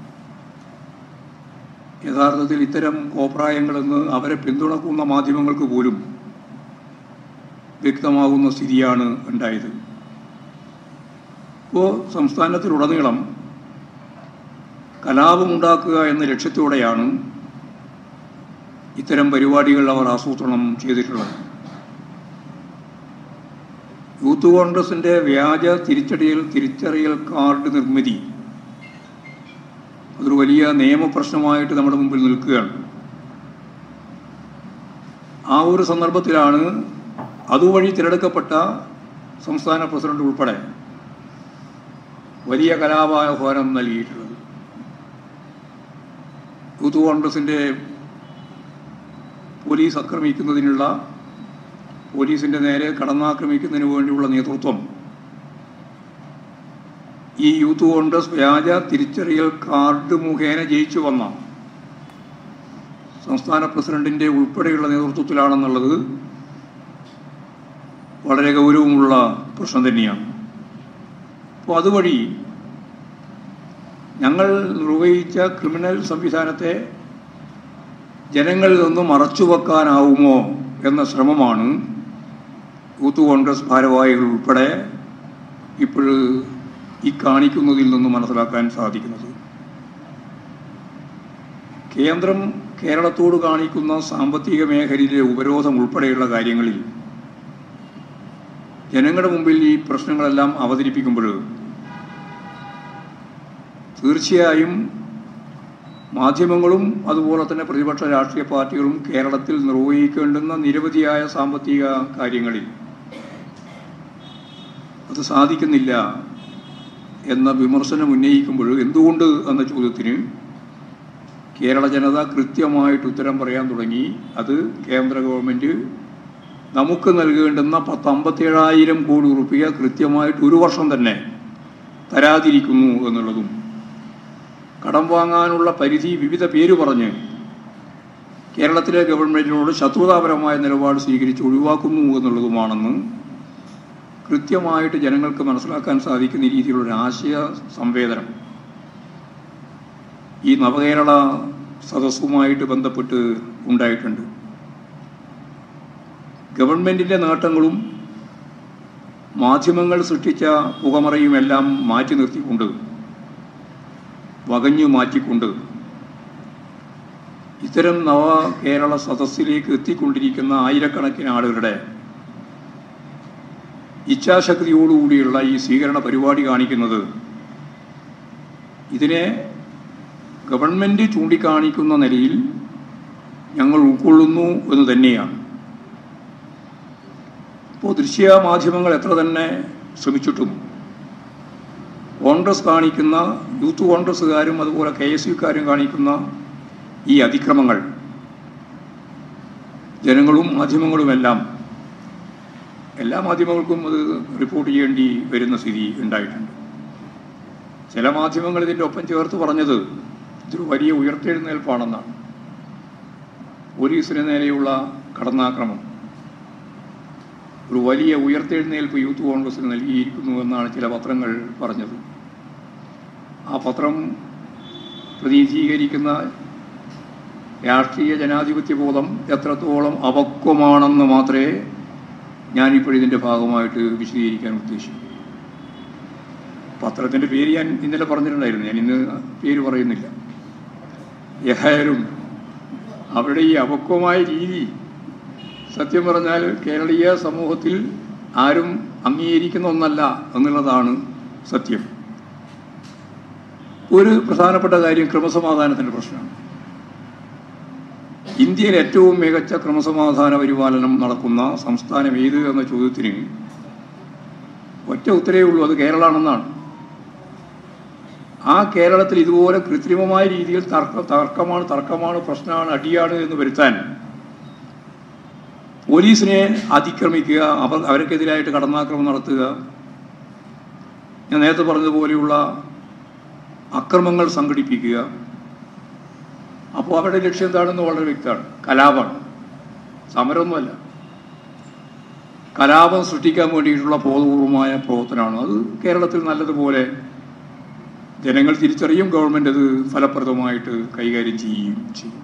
യഥാർത്ഥത്തിൽ ഇത്തരം കോപ്രായങ്ങളെന്ന് അവരെ പിന്തുണക്കുന്ന മാധ്യമങ്ങൾക്ക് പോലും വ്യക്തമാകുന്ന സ്ഥിതിയാണ് ഉണ്ടായത് ഇപ്പോൾ സംസ്ഥാനത്തിലുടനീളം കലാപമുണ്ടാക്കുക എന്ന ലക്ഷ്യത്തോടെയാണ് ഇത്തരം പരിപാടികൾ അവർ ആസൂത്രണം ചെയ്തിട്ടുള്ളത് യൂത്ത് കോൺഗ്രസിന്റെ വ്യാജ തിരിച്ചടിയൽ തിരിച്ചറിയൽ കാർഡ് നിർമ്മിതി അതൊരു വലിയ നിയമപ്രശ്നമായിട്ട് നമ്മുടെ മുമ്പിൽ നിൽക്കുകയാണ് ആ ഒരു സന്ദർഭത്തിലാണ് അതുവഴി തിരഞ്ഞെടുക്കപ്പെട്ട സംസ്ഥാന പ്രസിഡന്റ് ഉൾപ്പെടെ വലിയ കലാപാഹ്വാനം നൽകിയിട്ടുള്ളത് യൂത്ത് കോൺഗ്രസിന്റെ പോലീസ് ആക്രമിക്കുന്നതിനുള്ള പോലീസിന്റെ നേരെ കടന്നാക്രമിക്കുന്നതിന് വേണ്ടിയുള്ള നേതൃത്വം ഈ യൂത്ത് കോൺഗ്രസ് വ്യാജ തിരിച്ചറിയൽ കാർഡ് മുഖേന ജയിച്ചു വന്ന സംസ്ഥാന പ്രസിഡന്റിന്റെ ഉൾപ്പെടെയുള്ള നേതൃത്വത്തിലാണെന്നുള്ളത് വളരെ ഗൗരവമുള്ള പ്രശ്നം തന്നെയാണ് അപ്പോൾ അതുവഴി ഞങ്ങൾ നിർവഹിച്ച ക്രിമിനൽ സംവിധാനത്തെ ജനങ്ങളിൽ നിന്ന് മറച്ചുവെക്കാനാവുമോ എന്ന ശ്രമമാണ് യൂത്ത് കോൺഗ്രസ് ഭാരവാഹികൾ ഉൾപ്പെടെ ഇപ്പോൾ ഈ കാണിക്കുന്നതിൽ നിന്ന് മനസ്സിലാക്കാൻ സാധിക്കുന്നത് കേന്ദ്രം കേരളത്തോട് കാണിക്കുന്ന സാമ്പത്തിക മേഖലയിലെ ഉപരോധം ഉൾപ്പെടെയുള്ള കാര്യങ്ങളിൽ ജനങ്ങളുടെ മുമ്പിൽ ഈ പ്രശ്നങ്ങളെല്ലാം അവതരിപ്പിക്കുമ്പോൾ തീർച്ചയായും മാധ്യമങ്ങളും അതുപോലെ തന്നെ പ്രതിപക്ഷ രാഷ്ട്രീയ പാർട്ടികളും കേരളത്തിൽ നിർവഹിക്കേണ്ടുന്ന നിരവധിയായ സാമ്പത്തിക കാര്യങ്ങളിൽ അത് സാധിക്കുന്നില്ല എന്ന വിമർശനം ഉന്നയിക്കുമ്പോൾ എന്തുകൊണ്ട് എന്ന ചോദ്യത്തിന് കേരള ജനത കൃത്യമായിട്ട് ഉത്തരം പറയാൻ തുടങ്ങി അത് കേന്ദ്ര ഗവൺമെൻറ് നമുക്ക് നൽകേണ്ടുന്ന പത്തമ്പത്തേഴായിരം കോടി റുപ്യ കൃത്യമായിട്ട് ഒരു വർഷം തന്നെ തരാതിരിക്കുന്നു എന്നുള്ളതും കടം വാങ്ങാനുള്ള പരിധി വിവിധ പേര് പറഞ്ഞ് കേരളത്തിലെ ഗവൺമെൻറ്റിനോട് ശത്രുതാപരമായ നിലപാട് സ്വീകരിച്ച് ഒഴിവാക്കുന്നു എന്നുള്ളതുമാണെന്ന് കൃത്യമായിട്ട് ജനങ്ങൾക്ക് മനസ്സിലാക്കാൻ സാധിക്കുന്ന രീതിയിലുള്ള ഒരു ആശയ സംവേദനം ഈ നവകേരള സദസ്സുമായിട്ട് ബന്ധപ്പെട്ട് ഉണ്ടായിട്ടുണ്ട് ഗവൺമെൻറ്റിൻ്റെ നേട്ടങ്ങളും മാധ്യമങ്ങൾ സൃഷ്ടിച്ച പുകമറയും എല്ലാം മാറ്റി നിർത്തിക്കൊണ്ട് വകഞ്ഞു മാറ്റിക്കൊണ്ട് ഇത്തരം നവ കേരള സദസ്സിലേക്ക് എത്തിക്കൊണ്ടിരിക്കുന്ന ആയിരക്കണക്കിന് ആളുകളുടെ ഇച്ഛാശക്തിയോടുകൂടിയുള്ള ഈ സ്വീകരണ പരിപാടി കാണിക്കുന്നത് ഇതിനെ ഗവൺമെൻറ് ചൂണ്ടിക്കാണിക്കുന്ന നിലയിൽ ഞങ്ങൾ ഉൾക്കൊള്ളുന്നു എന്ന് തന്നെയാണ് ഇപ്പോൾ ദൃശ്യ മാധ്യമങ്ങൾ എത്ര തന്നെ ശ്രമിച്ചിട്ടും കോൺഗ്രസ് കാണിക്കുന്ന യൂത്ത് കോൺഗ്രസ്സുകാരും അതുപോലെ കെ എസ് യുക്കാരും കാണിക്കുന്ന ഈ അതിക്രമങ്ങൾ ജനങ്ങളും മാധ്യമങ്ങളുമെല്ലാം എല്ലാ മാധ്യമങ്ങൾക്കും അത് റിപ്പോർട്ട് ചെയ്യേണ്ടി വരുന്ന സ്ഥിതി ഉണ്ടായിട്ടുണ്ട് ചില മാധ്യമങ്ങൾ ഇതിൻ്റെ ഒപ്പം ചേർത്ത് പറഞ്ഞത് ഇതൊരു വലിയ ഉയർത്തെഴുന്നേൽപ്പാണെന്നാണ് പോലീസിന് നേരെയുള്ള കടന്നാക്രമം ഒരു വലിയ ഉയർത്തെഴുന്നേൽപ്പ് യൂത്ത് കോൺഗ്രസിന് നൽകിയിരിക്കുന്നു എന്നാണ് ചില പത്രങ്ങൾ പറഞ്ഞത് ആ പത്രം പ്രതിനിധീകരിക്കുന്ന രാഷ്ട്രീയ ജനാധിപത്യ ബോധം എത്രത്തോളം അപക്വമാണെന്ന് മാത്രമേ ഞാനിപ്പോഴിതിൻ്റെ ഭാഗമായിട്ട് വിശദീകരിക്കാൻ ഉദ്ദേശിക്കുന്നു പത്രത്തിൻ്റെ പേര് ഞാൻ ഇന്നലെ പറഞ്ഞിട്ടുണ്ടായിരുന്നു ഞാൻ ഇന്ന് പേര് പറയുന്നില്ല ഏതായാലും അവരുടെ ഈ അപക്വമായ രീതി സത്യം പറഞ്ഞാൽ കേരളീയ സമൂഹത്തിൽ ആരും അംഗീകരിക്കുന്ന ഒന്നല്ല എന്നുള്ളതാണ് സത്യം ഒരു പ്രധാനപ്പെട്ട കാര്യം ക്രമസമാധാനത്തിൻ്റെ പ്രശ്നമാണ് ഇന്ത്യയിൽ ഏറ്റവും മികച്ച ക്രമസമാധാന പരിപാലനം നടക്കുന്ന സംസ്ഥാനം ഏത് എന്ന ചോദ്യത്തിന് ഒറ്റ ഉത്തരവേ ഉള്ളൂ അത് കേരളമാണെന്നാണ് ആ കേരളത്തിൽ ഇതുപോലെ കൃത്രിമമായ രീതിയിൽ തർക്ക തർക്കമാണ് തർക്കമാണ് പ്രശ്നമാണ് അടിയാണ് എന്ന് വരുത്താൻ പോലീസിനെ അതിക്രമിക്കുക അവർ അവർക്കെതിരായിട്ട് കടന്നാക്രമണം നടത്തുക ഞാൻ നേരത്തെ പറഞ്ഞതുപോലെയുള്ള അക്രമങ്ങൾ സംഘടിപ്പിക്കുക അപ്പോൾ അവരുടെ ലക്ഷ്യം എന്താണെന്ന് വളരെ വ്യക്തമാണ് കലാപമാണ് സമരമൊന്നുമല്ല കലാപം സൃഷ്ടിക്കാൻ വേണ്ടിയിട്ടുള്ള ബോധപൂർവമായ പ്രവർത്തനമാണ് അത് കേരളത്തിൽ നല്ലതുപോലെ ജനങ്ങൾ തിരിച്ചറിയും ഗവൺമെൻറ് അത് ഫലപ്രദമായിട്ട് കൈകാര്യം ചെയ്യുകയും ചെയ്യും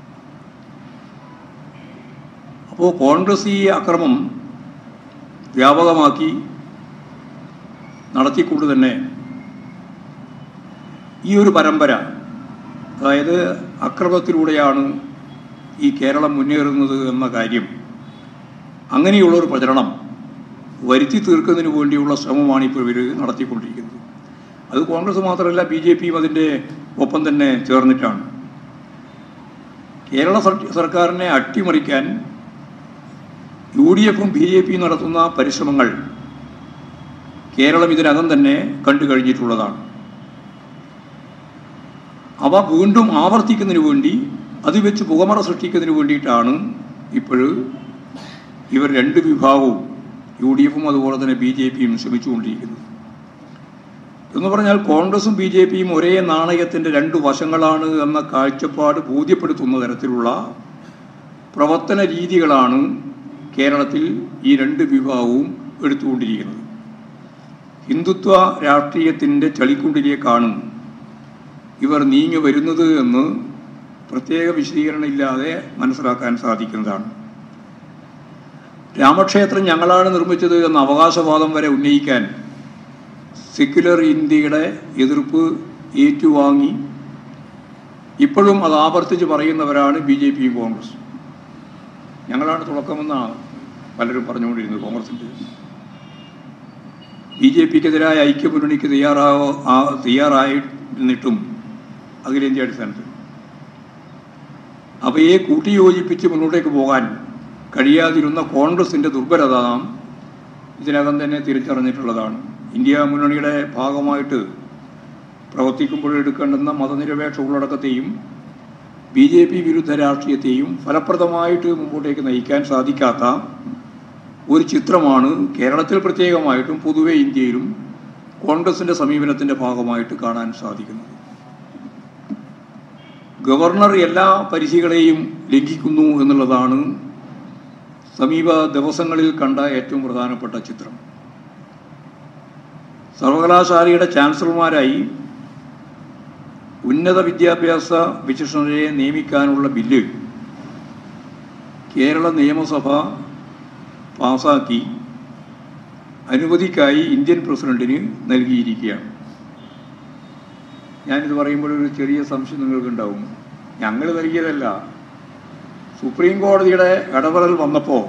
അപ്പോൾ കോൺഗ്രസ് ഈ അക്രമം വ്യാപകമാക്കി നടത്തിക്കൊണ്ട് തന്നെ ഈ ഒരു പരമ്പര അതായത് അക്രമത്തിലൂടെയാണ് ഈ കേരളം മുന്നേറുന്നത് എന്ന കാര്യം അങ്ങനെയുള്ള ഒരു പ്രചരണം വരുത്തി തീർക്കുന്നതിന് വേണ്ടിയുള്ള ശ്രമമാണ് ഇപ്പോൾ ഇവർ നടത്തിക്കൊണ്ടിരിക്കുന്നത് അത് കോൺഗ്രസ് മാത്രമല്ല ബി ജെ പിയും അതിൻ്റെ ഒപ്പം തന്നെ ചേർന്നിട്ടാണ് കേരള സർ- സർക്കാരിനെ അട്ടിമറിക്കാൻ യു ഡി എഫും ബി ജെ പിയും നടത്തുന്ന പരിശ്രമങ്ങൾ കേരളം ഇതിനകം തന്നെ കണ്ടു കഴിഞ്ഞിട്ടുള്ളതാണ് അവ വീണ്ടും ആവർത്തിക്കുന്നതിന് വേണ്ടി അത് വെച്ച് പുകമറ സൃഷ്ടിക്കുന്നതിന് വേണ്ടിയിട്ടാണ് ഇപ്പോൾ ഇവർ രണ്ട് വിഭാഗവും യു ഡി എഫും അതുപോലെ തന്നെ ബി ജെ പിയും ശ്രമിച്ചുകൊണ്ടിരിക്കുന്നത് എന്ന് പറഞ്ഞാൽ കോൺഗ്രസും ബി ജെ പിയും ഒരേ നാണയത്തിൻ്റെ രണ്ട് വശങ്ങളാണ് എന്ന കാഴ്ചപ്പാട് ബോധ്യപ്പെടുത്തുന്ന തരത്തിലുള്ള പ്രവർത്തന രീതികളാണ് കേരളത്തിൽ ഈ രണ്ട് വിഭാഗവും എടുത്തുകൊണ്ടിരിക്കുന്നത് ഹിന്ദുത്വ രാഷ്ട്രീയത്തിൻ്റെ ചളിക്കുണ്ടിലേക്കാണ് ഇവർ നീങ്ങി വരുന്നത് എന്ന് പ്രത്യേക വിശദീകരണം ഇല്ലാതെ മനസ്സിലാക്കാൻ സാധിക്കുന്നതാണ് രാമക്ഷേത്രം ഞങ്ങളാണ് നിർമ്മിച്ചത് എന്ന അവകാശവാദം വരെ ഉന്നയിക്കാൻ സെക്യുലർ ഇന്ത്യയുടെ എതിർപ്പ് ഏറ്റുവാങ്ങി ഇപ്പോഴും അത് ആവർത്തിച്ച് പറയുന്നവരാണ് ബി ജെ പിയും കോൺഗ്രസും ഞങ്ങളാണ് തുടക്കമെന്നാണ് പലരും പറഞ്ഞുകൊണ്ടിരുന്നത് കോൺഗ്രസിൻ്റെ ബി ജെ പിക്കെതിരായ ഐക്യമുന്നണിക്ക് തയ്യാറാവോ ആ തയ്യാറായിരുന്നിട്ടും അഖിലേന്ത്യാ അടിസ്ഥാനത്തിൽ അവയെ കൂട്ടിയോജിപ്പിച്ച് മുന്നോട്ടേക്ക് പോകാൻ കഴിയാതിരുന്ന കോൺഗ്രസിൻ്റെ ദുർബലത നാം ഇതിനകം തന്നെ തിരിച്ചറിഞ്ഞിട്ടുള്ളതാണ് ഇന്ത്യ മുന്നണിയുടെ ഭാഗമായിട്ട് പ്രവർത്തിക്കുമ്പോൾ എടുക്കേണ്ടുന്ന മതനിരപേക്ഷ ഉള്ളടക്കത്തെയും ബി ജെ പി വിരുദ്ധ രാഷ്ട്രീയത്തെയും ഫലപ്രദമായിട്ട് മുമ്പോട്ടേക്ക് നയിക്കാൻ സാധിക്കാത്ത ഒരു ചിത്രമാണ് കേരളത്തിൽ പ്രത്യേകമായിട്ടും പൊതുവെ ഇന്ത്യയിലും കോൺഗ്രസിൻ്റെ സമീപനത്തിൻ്റെ ഭാഗമായിട്ട് കാണാൻ സാധിക്കുന്നത് ഗവർണർ എല്ലാ പരിധികളെയും ലംഘിക്കുന്നു എന്നുള്ളതാണ് സമീപ ദിവസങ്ങളിൽ കണ്ട ഏറ്റവും പ്രധാനപ്പെട്ട ചിത്രം സർവകലാശാലയുടെ ചാൻസലർമാരായി ഉന്നത വിദ്യാഭ്യാസ വിശേഷണരെ നിയമിക്കാനുള്ള ബില്ല് കേരള നിയമസഭ പാസാക്കി അനുമതിക്കായി ഇന്ത്യൻ പ്രസിഡന്റിന് നൽകിയിരിക്കുകയാണ് ഞാനിത് പറയുമ്പോൾ ഒരു ചെറിയ സംശയം നിങ്ങൾക്കുണ്ടാവും ഞങ്ങൾ നൽകിയതല്ല സുപ്രീം കോടതിയുടെ ഇടപെടൽ വന്നപ്പോൾ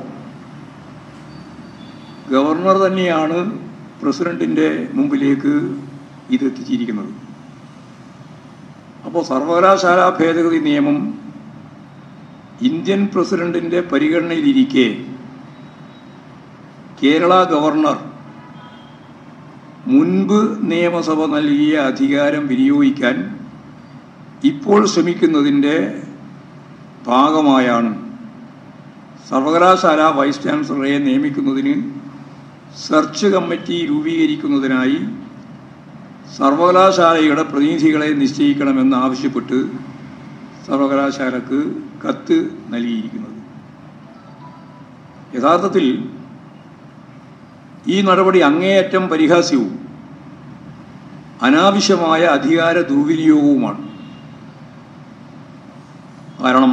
ഗവർണർ തന്നെയാണ് പ്രസിഡന്റിൻ്റെ മുമ്പിലേക്ക് ഇത് എത്തിച്ചിരിക്കുന്നത് അപ്പോൾ സർവകലാശാല ഭേദഗതി നിയമം ഇന്ത്യൻ പ്രസിഡന്റിൻ്റെ പരിഗണനയിലിരിക്കെ കേരള ഗവർണർ മുൻപ് നിയമസഭ നൽകിയ അധികാരം വിനിയോഗിക്കാൻ ഇപ്പോൾ ശ്രമിക്കുന്നതിൻ്റെ ഭാഗമായാണ് സർവകലാശാല വൈസ് ചാൻസലറെ നിയമിക്കുന്നതിന് സെർച്ച് കമ്മിറ്റി രൂപീകരിക്കുന്നതിനായി സർവകലാശാലയുടെ പ്രതിനിധികളെ നിശ്ചയിക്കണമെന്ന് ആവശ്യപ്പെട്ട് സർവകലാശാലക്ക് കത്ത് നൽകിയിരിക്കുന്നത് യഥാർത്ഥത്തിൽ ഈ നടപടി അങ്ങേയറ്റം പരിഹാസ്യവും അനാവശ്യമായ അധികാര ദുർവിനിയോഗവുമാണ് കാരണം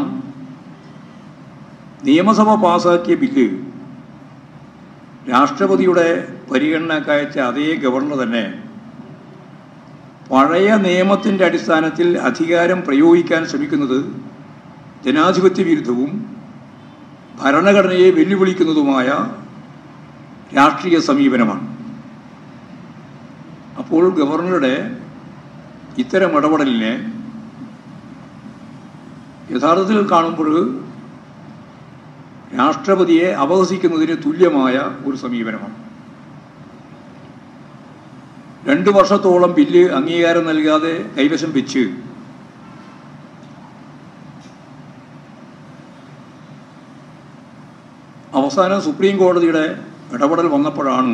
നിയമസഭ പാസാക്കിയ ബില്ല് രാഷ്ട്രപതിയുടെ പരിഗണനക്കയച്ച അതേ ഗവർണർ തന്നെ പഴയ നിയമത്തിൻ്റെ അടിസ്ഥാനത്തിൽ അധികാരം പ്രയോഗിക്കാൻ ശ്രമിക്കുന്നത് ജനാധിപത്യ വിരുദ്ധവും ഭരണഘടനയെ വെല്ലുവിളിക്കുന്നതുമായ രാഷ്ട്രീയ സമീപനമാണ് അപ്പോൾ ഗവർണറുടെ ഇത്തരം ഇടപെടലിനെ യഥാർത്ഥത്തിൽ കാണുമ്പോൾ രാഷ്ട്രപതിയെ അപഹസിക്കുന്നതിന് തുല്യമായ ഒരു സമീപനമാണ് രണ്ടു വർഷത്തോളം ബില്ല് അംഗീകാരം നൽകാതെ കൈവശം വെച്ച് അവസാനം സുപ്രീം കോടതിയുടെ ഇടപെടൽ വന്നപ്പോഴാണ്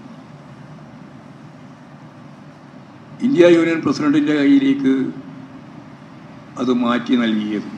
ഇന്ത്യ യൂണിയൻ പ്രസിഡന്റിൻ്റെ കയ്യിലേക്ക് അത് മാറ്റി നൽകിയത്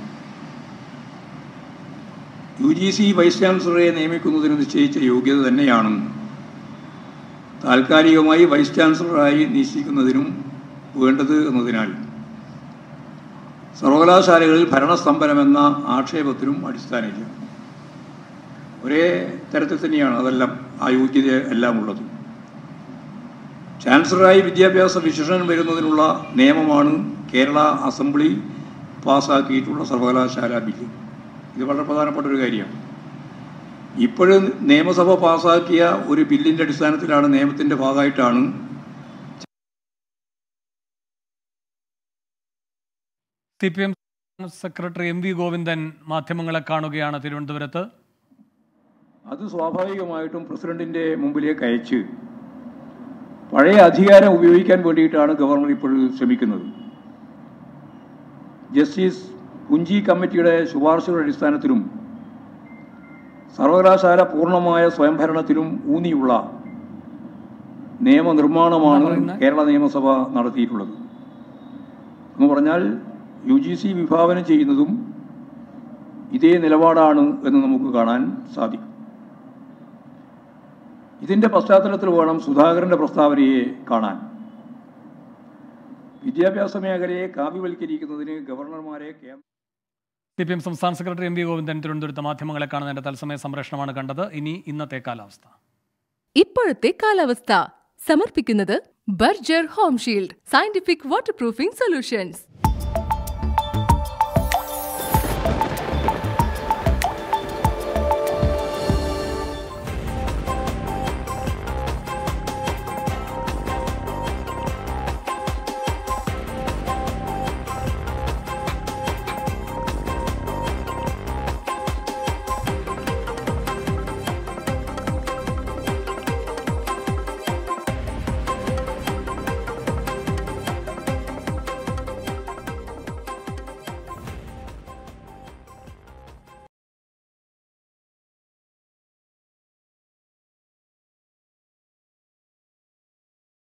യു ജി സി വൈസ് ചാൻസലറെ നിയമിക്കുന്നതിന് നിശ്ചയിച്ച യോഗ്യത തന്നെയാണ് താൽക്കാലികമായി വൈസ് ചാൻസലറായി നിശ്ചയിക്കുന്നതിനും വേണ്ടത് എന്നതിനാൽ സർവകലാശാലകളിൽ ഭരണസ്തംഭനമെന്ന ആക്ഷേപത്തിനും അടിസ്ഥാനമില്ല ഒരേ തരത്തിൽ തന്നെയാണ് അതെല്ലാം ആ യോഗ്യത എല്ലാം ഉള്ളത് ചാൻസലറായി വിദ്യാഭ്യാസ വിശേഷണം വരുന്നതിനുള്ള നിയമമാണ് കേരള അസംബ്ലി പാസ്സാക്കിയിട്ടുള്ള സർവകലാശാല ബില്ല് ഇത് വളരെ പ്രധാനപ്പെട്ട ഒരു കാര്യമാണ് ഇപ്പോഴും നിയമസഭ പാസ്സാക്കിയ ഒരു ബില്ലിൻ്റെ അടിസ്ഥാനത്തിലാണ് നിയമത്തിൻ്റെ ഭാഗമായിട്ടാണ് C P M secretary M V Govindan മാധ്യമങ്ങളെ കാണുകയാണ് തിരുവനന്തപുരത്ത് അത് സ്വാഭാവികമായിട്ടും പ്രസിഡന്റിന്റെ മുമ്പിലേക്ക് അയച്ച് പഴയ അധികാരം ഉപയോഗിക്കാൻ വേണ്ടിയിട്ടാണ് ഗവർണർ ഇപ്പോൾ ശ്രമിക്കുന്നത് ജസ്റ്റിസ് കുഞ്ചി കമ്മിറ്റിയുടെ ശുപാർശയുടെ അടിസ്ഥാനത്തിലും സർവകലാശാല പൂർണ്ണമായ സ്വയംഭരണത്തിലും ഊന്നിയുള്ള നിയമനിർമ്മാണമാണ് കേരള നിയമസഭ നടത്തിയിട്ടുള്ളത് എന്ന് പറഞ്ഞാൽ യു ജി സി വിഭാവനം ചെയ്യുന്നതും ഇതേ നിലപാടാണ് എന്ന് നമുക്ക് കാണാൻ സാധിക്കും ഇതിന്റെ പശ്ചാത്തലത്തിൽ വേണം സുധാകരന്റെ പ്രസ്താവനയെ കാണാൻ വിദ്യാഭ്യാസ മേഖലയെ കാവ്യവൽക്കരിക്കുന്നതിന് ഗവർണർമാരെ കേന്ദ്ര സി പി എം സംസ്ഥാന സെക്രട്ടറി എം വി ഗോവിന്ദൻ തിരുവനന്തപുരത്ത് മാധ്യമങ്ങളെ കാണുന്നതിന്റെ തത്സമയ സംപ്രേഷണമാണ് കണ്ടത് ഇനി ഇന്നത്തെ കാലാവസ്ഥ ഇപ്പോഴത്തെ കാലാവസ്ഥ സമർപ്പിക്കുന്നത് Berger home shield scientific water proofing solutions